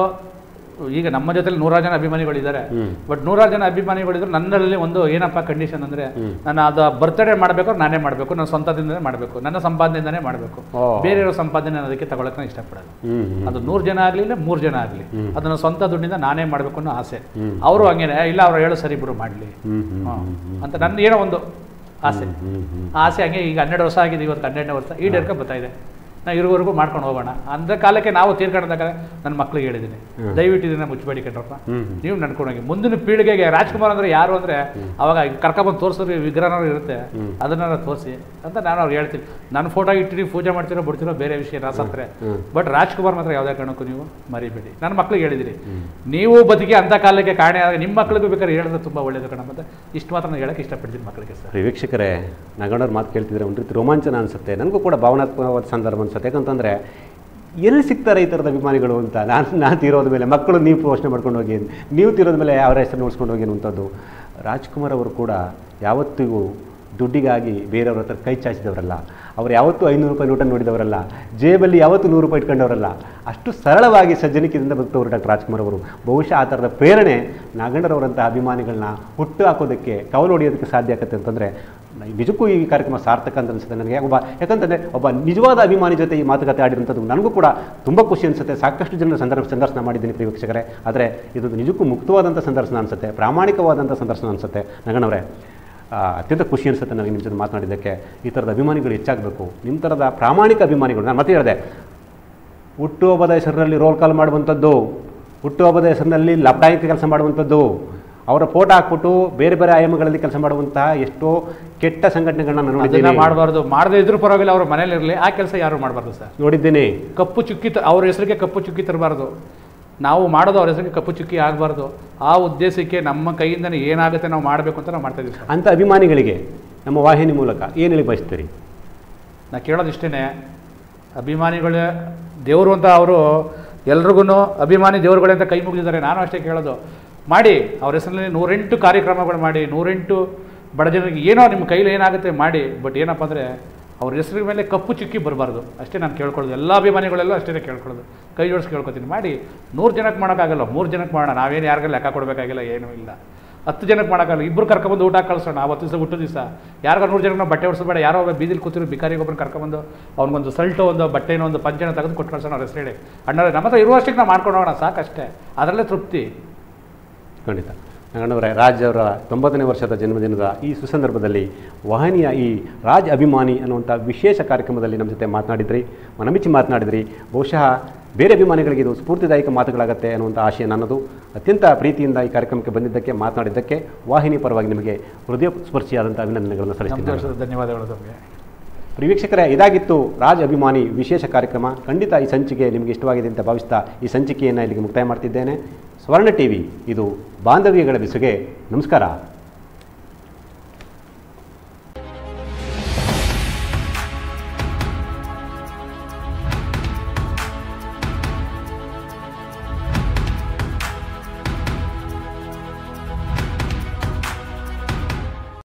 ಈಗ ನಮ್ಮ ಜೊತೆಲಿ ನೂರಾರು ಜನ ಅಭಿಮಾನಿಗಳಿದ್ದಾರೆ ಹ್ಮ್. ಬಟ್ ನೂರಾರು ಜನ ಅಭಿಮಾನಿಗಳಿದ್ರು ನನ್ನಲ್ಲಿ ಒಂದು ಏನಪ್ಪ ಕಂಡೀಷನ್ ಅಂದ್ರೆ ನಾನು ಅದು ಬರ್ತ್ಡೇ ಮಾಡಬೇಕು ನಾನೇ ಮಾಡಬೇಕು ನನ್ನ ಸ್ವಂತದಿಂದನೇ ಮಾಡಬೇಕು ನನ್ನ ಸಂಪಾದನೆಯಿಂದನೇ ಮಾಡಬೇಕು ಓ. ಬೇರೆಯವ್ರ ಸಂಪಾದನೆ ನಾನು ಅದಕ್ಕೆ ತಗೊಳಕ್ಕೆ ನಾನು ಇಷ್ಟಪಡಲ್ಲ ಹ್ಞೂ ಹ್ಞೂ ಅದು ನೂರು ಜನ ಆಗಲಿ ಇಲ್ಲ ಮೂರು ಜನ ಆಗಲಿ ಅದನ್ನ ಸ್ವಂತ ದುಡ್ಡಿಂದ ನಾನೇ ಮಾಡಬೇಕು ಅನ್ನೋ ಆಸೆ ಹ್ಮ್. ಅವರು ಹಂಗೇನೆ ಇಲ್ಲ ಅವ್ರು ಹೇಳೋ ಸರಿ ಬಿಡು ಮಾಡಲಿ ಹ್ಞೂ ಹ್ಞೂ ಅಂತ ನನ್ನ ಏನೋ ಒಂದು ಆಸೆ ಹ್ಞೂ ಹ್ಞೂ ಆ ಆಸೆ ಹಂಗೆ ಈಗ ಹನ್ನೆರಡು ವರ್ಷ ಆಗಿದೆ ಇವತ್ತು ಹನ್ನೆರಡನೇ ವರ್ಷ ಈಡೇರ್ಕ ಬರ್ತಾ ಇದೆ ನಾ ಇರುವವರೆಗೂ ಮಾಡ್ಕೊಂಡು ಹೋಗೋಣ ಅಂದ ಕಾಲಕ್ಕೆ ನಾವು ತೀರ್ಕೊಂಡಾಗ ನನ್ನ ಮಕ್ಳಿಗೆ ಹೇಳಿದ್ದೀನಿ ದಯವಿಟ್ಟು ಇದನ್ನ ಮುಚ್ಚಬೇಡಿ ಕಣ್ರಪ್ಪ ಹ್ಮ್. ನೀವು ನಡ್ಕೊಂಡು ಹೋಗಿ ಮುಂದಿನ ಪೀಳಿಗೆಗೆ ರಾಜ್ಕುಮಾರ್ ಅಂದ್ರೆ ಯಾರು ಅಂದ್ರೆ ಅವಾಗ ಕರ್ಕೊಬಂದು ತೋರಿಸೋದು ವಿಗ್ರಹನೂ ಇರುತ್ತೆ ಅದನ್ನ ತೋರಿಸಿ ಅಂತ ನಾನು ಅವ್ರಿಗೆ ಹೇಳ್ತೀನಿ ನನ್ನ ಫೋಟೋ ಇಟ್ಟಿರಿ ಪೂಜೆ ಮಾಡ್ತಿರೋ ಬಿಡ್ತಿರೋ ಬೇರೆ ವಿಷಯ ನಾ ಸತ್ರೆ ಹ್ಮ್. ಬಟ್ ರಾಜ್ಕುಮಾರ್ ಮಾತ್ರ ಯಾವುದೇ ಕಾರಣಕ್ಕೂ ನೀವು ಮರಿಬೇಡಿ ನನ್ನ ಮಕ್ಳಿಗೆ ಹೇಳಿದಿರಿ ನೀವು ಬದುಕಿ ಅಂತ ಕಾಲಕ್ಕೆ ಕಾಣೆ ಆದಾಗ ನಿಮ್ಮ ಮಕ್ಳಿಗೂ ಬೇಕಾದ್ರೆ ಹೇಳಿದ್ರೆ ತುಂಬ ಒಳ್ಳೇದು ಕಣ ಮತ್ತೆ ಇಷ್ಟು ಮಾತ್ರ ನಾನು ಹೇಳಕ್ಕೆ ಇಷ್ಟಪಡ್ತೀನಿ ಮಕ್ಕಳಿಗೆ ಸರ್ ಪ್ರಿಯ ವೀಕ್ಷಕರೇ ನಗಣ್ಣವ್ರ ಮಾತು ಕೇಳ್ತಿದ್ರೆ ಒಂದು ರೀತಿ ರೋಮಾಂಚನ ಅನಿಸುತ್ತೆ ನನಗೂ ಕೂಡ ಭಾವನಾತ್ಮಕವಾದ ಸಂದರ್ಭ ಅನಿಸುತ್ತೆ ಯಾಕಂತಂದರೆ ಎಲ್ಲಿ ಸಿಗ್ತಾರೆ ಈ ಥರದ ಅಭಿಮಾನಿಗಳು ಅಂತ ನಾನು ನಾನು ತೀರೋದ ಮೇಲೆ ಮಕ್ಕಳು ನೀವು ಪೋಷಣೆ ಮಾಡ್ಕೊಂಡು ಹೋಗಿ ನೀವು ತೀರೋದ ಮೇಲೆ ಅವರ ಹೆಸರು ಉಳಿಸ್ಕೊಂಡು ಹೋಗಿ ಅನ್ನುವಂಥದ್ದು ರಾಜ್ಕುಮಾರ್ ಅವರು ಕೂಡ ಯಾವತ್ತಿಗೂ ದುಡ್ಡಿಗಾಗಿ ಬೇರೆಯವ್ರ ಹತ್ರ ಕೈ ಚಾಚಿದವರಲ್ಲ ಅವ್ರು ಯಾವತ್ತೂ ಐನೂರು ರೂಪಾಯಿ ನೋಟನ್ನು ನೋಡಿದವರಲ್ಲ ಜೇಬಲ್ಲಿ ಯಾವತ್ತೂ ನೂರು ರೂಪಾಯಿ ಇಟ್ಕೊಂಡವರಲ್ಲ ಅಷ್ಟು ಸರಳವಾಗಿ ಸಜ್ಜನಿಕೆಯಿಂದ ಬದುಕವರು ಡಾಕ್ಟರ್ ರಾಜ್ಕುಮಾರ್ ಅವರು ಬಹುಶಃ ಆ ಥರದ ಪ್ರೇರಣೆ ನಾಗಣ್ಣರವರಂಥ ಅಭಿಮಾನಿಗಳನ್ನ ಹುಟ್ಟು ಹಾಕೋದಕ್ಕೆ ಕವಲು ಹೊಡೆಯೋದಕ್ಕೆ ಸಾಧ್ಯ ಆಗುತ್ತೆ ಅಂತಂದರೆ ನಿಜಕ್ಕೂ ಈ ಕಾರ್ಯಕ್ರಮ ಸಾರ್ಥಕ ಅಂತ ಅನಿಸುತ್ತೆ ನನಗೆ ಒಬ್ಬ ಯಾಕಂತಂದರೆ ಒಬ್ಬ ನಿಜವಾದ ಅಭಿಮಾನಿ ಜೊತೆ ಈ ಮಾತುಕತೆ ಆಡಿರುವಂಥದ್ದು ನನಗೂ ಕೂಡ ತುಂಬ ಖುಷಿ ಅನಿಸುತ್ತೆ ಸಾಕಷ್ಟು ಜನ ಸಂದರ್ಭ ಸಂದರ್ಶನ ಮಾಡಿದ್ದೀನಿ ಪ್ರಿಯ ವೀಕ್ಷಕರೇ ಆದರೆ ಇದೊಂದು ನಿಜಕ್ಕೂ ಮುಕ್ತವಾದಂಥ ಸಂದರ್ಶನ ಅನಿಸುತ್ತೆ ಪ್ರಾಮಾಣಿಕವಾದಂಥ ಸಂದರ್ಶನ ಅನಿಸುತ್ತೆ ನಗಣವರೇ ಆ, ಅತ್ಯಂತ ಖುಷಿ ಅನಿಸುತ್ತೆ ನನಗೆ ನಿಮ್ಮ ಜೊತೆ ಮಾತನಾಡಿದ್ದಕ್ಕೆ ಈ ಥರದ ಅಭಿಮಾನಿಗಳು ಹೆಚ್ಚಾಗಬೇಕು ನಿಮ್ಮ ಥರದ ಪ್ರಾಮಾಣಿಕ ಅಭಿಮಾನಿಗಳು ನಾನು ಮತ್ತೆ ಹೇಳಿದೆ ಹುಟ್ಟುಹಬ್ಬದ ಹೆಸರಿನಲ್ಲಿ ರೋಲ್ ಕಾಲ್ ಮಾಡುವಂಥದ್ದು ಹುಟ್ಟುಹಬ್ಬದ ಹೆಸರಿನಲ್ಲಿ ಲಪ್ಟಾಯಿಕ ಕೆಲಸ ಮಾಡುವಂಥದ್ದು ಅವರ ಫೋಟೋ ಹಾಕ್ಬಿಟ್ಟು ಬೇರೆ ಬೇರೆ ಆಯಾಮಗಳಲ್ಲಿ ಕೆಲಸ ಮಾಡುವಂತಹ ಎಷ್ಟೋ ಕೆಟ್ಟ ಸಂಘಟನೆಗಳನ್ನ ನಾನು ಅದನ್ನ ನೋಡಿದ್ದೀನಿ ಮಾಡಬಾರ್ದು ಮಾಡದೇ ಇದ್ರೂ ಪರವಾಗಿಲ್ಲ ಅವ್ರ ಮನೇಲಿ ಇರಲಿ ಆ ಕೆಲಸ ಯಾರು ಮಾಡಬಾರ್ದು ಸರ್ ನೋಡಿದ್ದೀನಿ ಕಪ್ಪು ಚುಕ್ಕಿ ತ ಅವ್ರ ಹೆಸರಿಗೆ ಕಪ್ಪು ಚುಕ್ಕಿ ತರಬಾರ್ದು ನಾವು ಮಾಡೋದು ಅವ್ರ ಹೆಸರಿಗೆ ಕಪ್ಪು ಚುಕ್ಕಿ ಆಗಬಾರ್ದು ಆ ಉದ್ದೇಶಕ್ಕೆ ನಮ್ಮ ಕೈಯಿಂದನೇ ಏನಾಗುತ್ತೆ ನಾವು ಮಾಡಬೇಕು ಅಂತ ನಾವು ಮಾಡ್ತಾ ಇದೀವಿ ಸರ್ ಅಂಥ ಅಭಿಮಾನಿಗಳಿಗೆ ನಮ್ಮ ವಾಹಿನಿ ಮೂಲಕ ಏನು ಹೇಳಿ ಬಯಸ್ತೀರಿ ನಾ ಕೇಳೋದು ಇಷ್ಟೇ ಅಭಿಮಾನಿಗಳೇ ದೇವರು ಅಂತ ಅವರು ಎಲ್ರಿಗೂ ಅಭಿಮಾನಿ ದೇವರುಗಳೇ ಅಂತ ಕೈ ಮುಗಿದಿದ್ದಾರೆ ನಾನು ಅಷ್ಟೇ ಕೇಳೋದು ಮಾಡಿ ಅವ್ರ ಹೆಸರಲ್ಲಿ ನೂರೆಂಟು ಕಾರ್ಯಕ್ರಮಗಳು ಮಾಡಿ ನೂರೆಂಟು ಬಡ ಜನರಿಗೆ ಏನೋ ನಿಮ್ಮ ಕೈಲಿ ಏನಾಗುತ್ತೆ ಮಾಡಿ ಬಟ್ ಏನಪ್ಪ ಅಂದರೆ ಅವ್ರ ಹೆಸರಿನ ಮೇಲೆ ಕಪ್ಪು ಚುಕ್ಕಿ ಬರಬಾರ್ದು ಅಷ್ಟೇ ನಾನು ಕೇಳ್ಕೊಳ್ಳೋದು ಎಲ್ಲ ಅಭಿಮಾನಿಗಳೆಲ್ಲ ಅಷ್ಟೇ ಕೇಳ್ಕೊಳ್ಳೋದು ಕೈ ಜೋಡಿಸಿ ಕೇಳ್ಕೊತೀನಿ ಮಾಡಿ ನೂರು ಜನಕ್ಕೆ ಮಾಡೋಕ್ಕಾಗಲ್ಲ ಮೂರು ಜನಕ್ಕೆ ಮಾಡೋಣ ನಾವೇನು ಯಾರಿಗೂ ಲೆಕ್ಕ ಕೊಡಬೇಕಾಗಿಲ್ಲ ಏನೂ ಇಲ್ಲ ಹತ್ತು ಜನಕ್ಕೆ ಮಾಡೋಕ್ಕಲ್ಲ ಇಬ್ಬರು ಕರ್ಕೊಬಂದು ಊಟ ಕಳ್ಸೋಣ ಅವತ್ತು ದಿವಸ ಹುಟ್ಟು ದಿವಸ ಯಾರಿಗ ನೂರು ಜನಕ್ಕೆ ನಾವು ಬಟ್ಟೆ ಹೊಡಿಸಬೇಡ ಯಾರೋ ಒಬ್ಬ ಬೀದಿಲಿ ಕೂತಿರೋ ಬಿಕಾರಿಗೊಬ್ಬರು ಕರ್ಕೊಬಂದು ಅವ್ನಿಗೊಂದು ಸಲ್ಟು ಒಂದು ಬಟ್ಟೆನೋ ಒಂದು ಪಂಚನ ತೆಗೆದು ಕೊಟ್ಟು ಕಳ್ಸೋಣ ಅವ್ರ ಹೆಸರು ಹೇಳಿ ಅಣ್ಣ ನಮ್ಮ ಹತ್ರ ಇರುವಷ್ಟಕ್ಕೆ ನಾವು ಮಾಡ್ಕೊಂಡು ಹೋಗೋಣ ಸಾಕಷ್ಟೇ ಅದರಲ್ಲೇ ತೃಪ್ತಿ ಖಂಡಿತ ನಗಣ್ಣವರೇ ರಾಜ್ ಅವರ ತೊಂಬತ್ತನೇ ವರ್ಷದ ಜನ್ಮದಿನದ ಈ ಸುಸಂದರ್ಭದಲ್ಲಿ ವಾಹಿನಿಯ ಈ ರಾಜ್ ಅಭಿಮಾನಿ ಅನ್ನುವಂಥ ವಿಶೇಷ ಕಾರ್ಯಕ್ರಮದಲ್ಲಿ ನಮ್ಮ ಜೊತೆ ಮಾತನಾಡಿದ್ರಿ ಮನಮಿಚ್ಚಿ ಮಾತನಾಡಿದ್ರಿ ಬಹುಶಃ ಬೇರೆ ಅಭಿಮಾನಿಗಳಿಗೆ ಇದು ಸ್ಫೂರ್ತಿದಾಯಕ ಮಾತುಗಳಾಗತ್ತೆ ಅನ್ನುವಂಥ ಆಶಯ ನನ್ನದು ಅತ್ಯಂತ ಪ್ರೀತಿಯಿಂದ ಈ ಕಾರ್ಯಕ್ರಮಕ್ಕೆ ಬಂದಿದ್ದಕ್ಕೆ ಮಾತನಾಡಿದ್ದಕ್ಕೆ ವಾಹಿನಿ ಪರವಾಗಿ ನಿಮಗೆ ಹೃದಯ ಸ್ಪರ್ಶಿಯಾದಂಥ ಅಭಿನಂದನೆಗಳನ್ನು ನಮ್ಮ ಸಲ್ಲಿಸ್ತೀನಿ ದೇಶದ ಧನ್ಯವಾದಗಳು ತಮಗೆ ಪ್ರಿಯ ವೀಕ್ಷಕರೇ ಇದಾಗಿತ್ತು ರಾಜ್ ಅಭಿಮಾನಿ ವಿಶೇಷ ಕಾರ್ಯಕ್ರಮ ಖಂಡಿತ ಈ ಸಂಚಿಕೆ ನಿಮಗೆ ಇಷ್ಟವಾಗಿದೆ ಅಂತ ಭಾವಿಸ್ತಾ ಈ ಸಂಚಿಕೆಯನ್ನು ಇಲ್ಲಿಗೆ ಮುಕ್ತಾಯ ಮಾಡ್ತಿದ್ದೇನೆ ಸ್ವರ್ಣ ಟಿವಿ ಇದು ಬಾಂಧವ್ಯಗಳ ಬೆಸುಗೆ ನಮಸ್ಕಾರ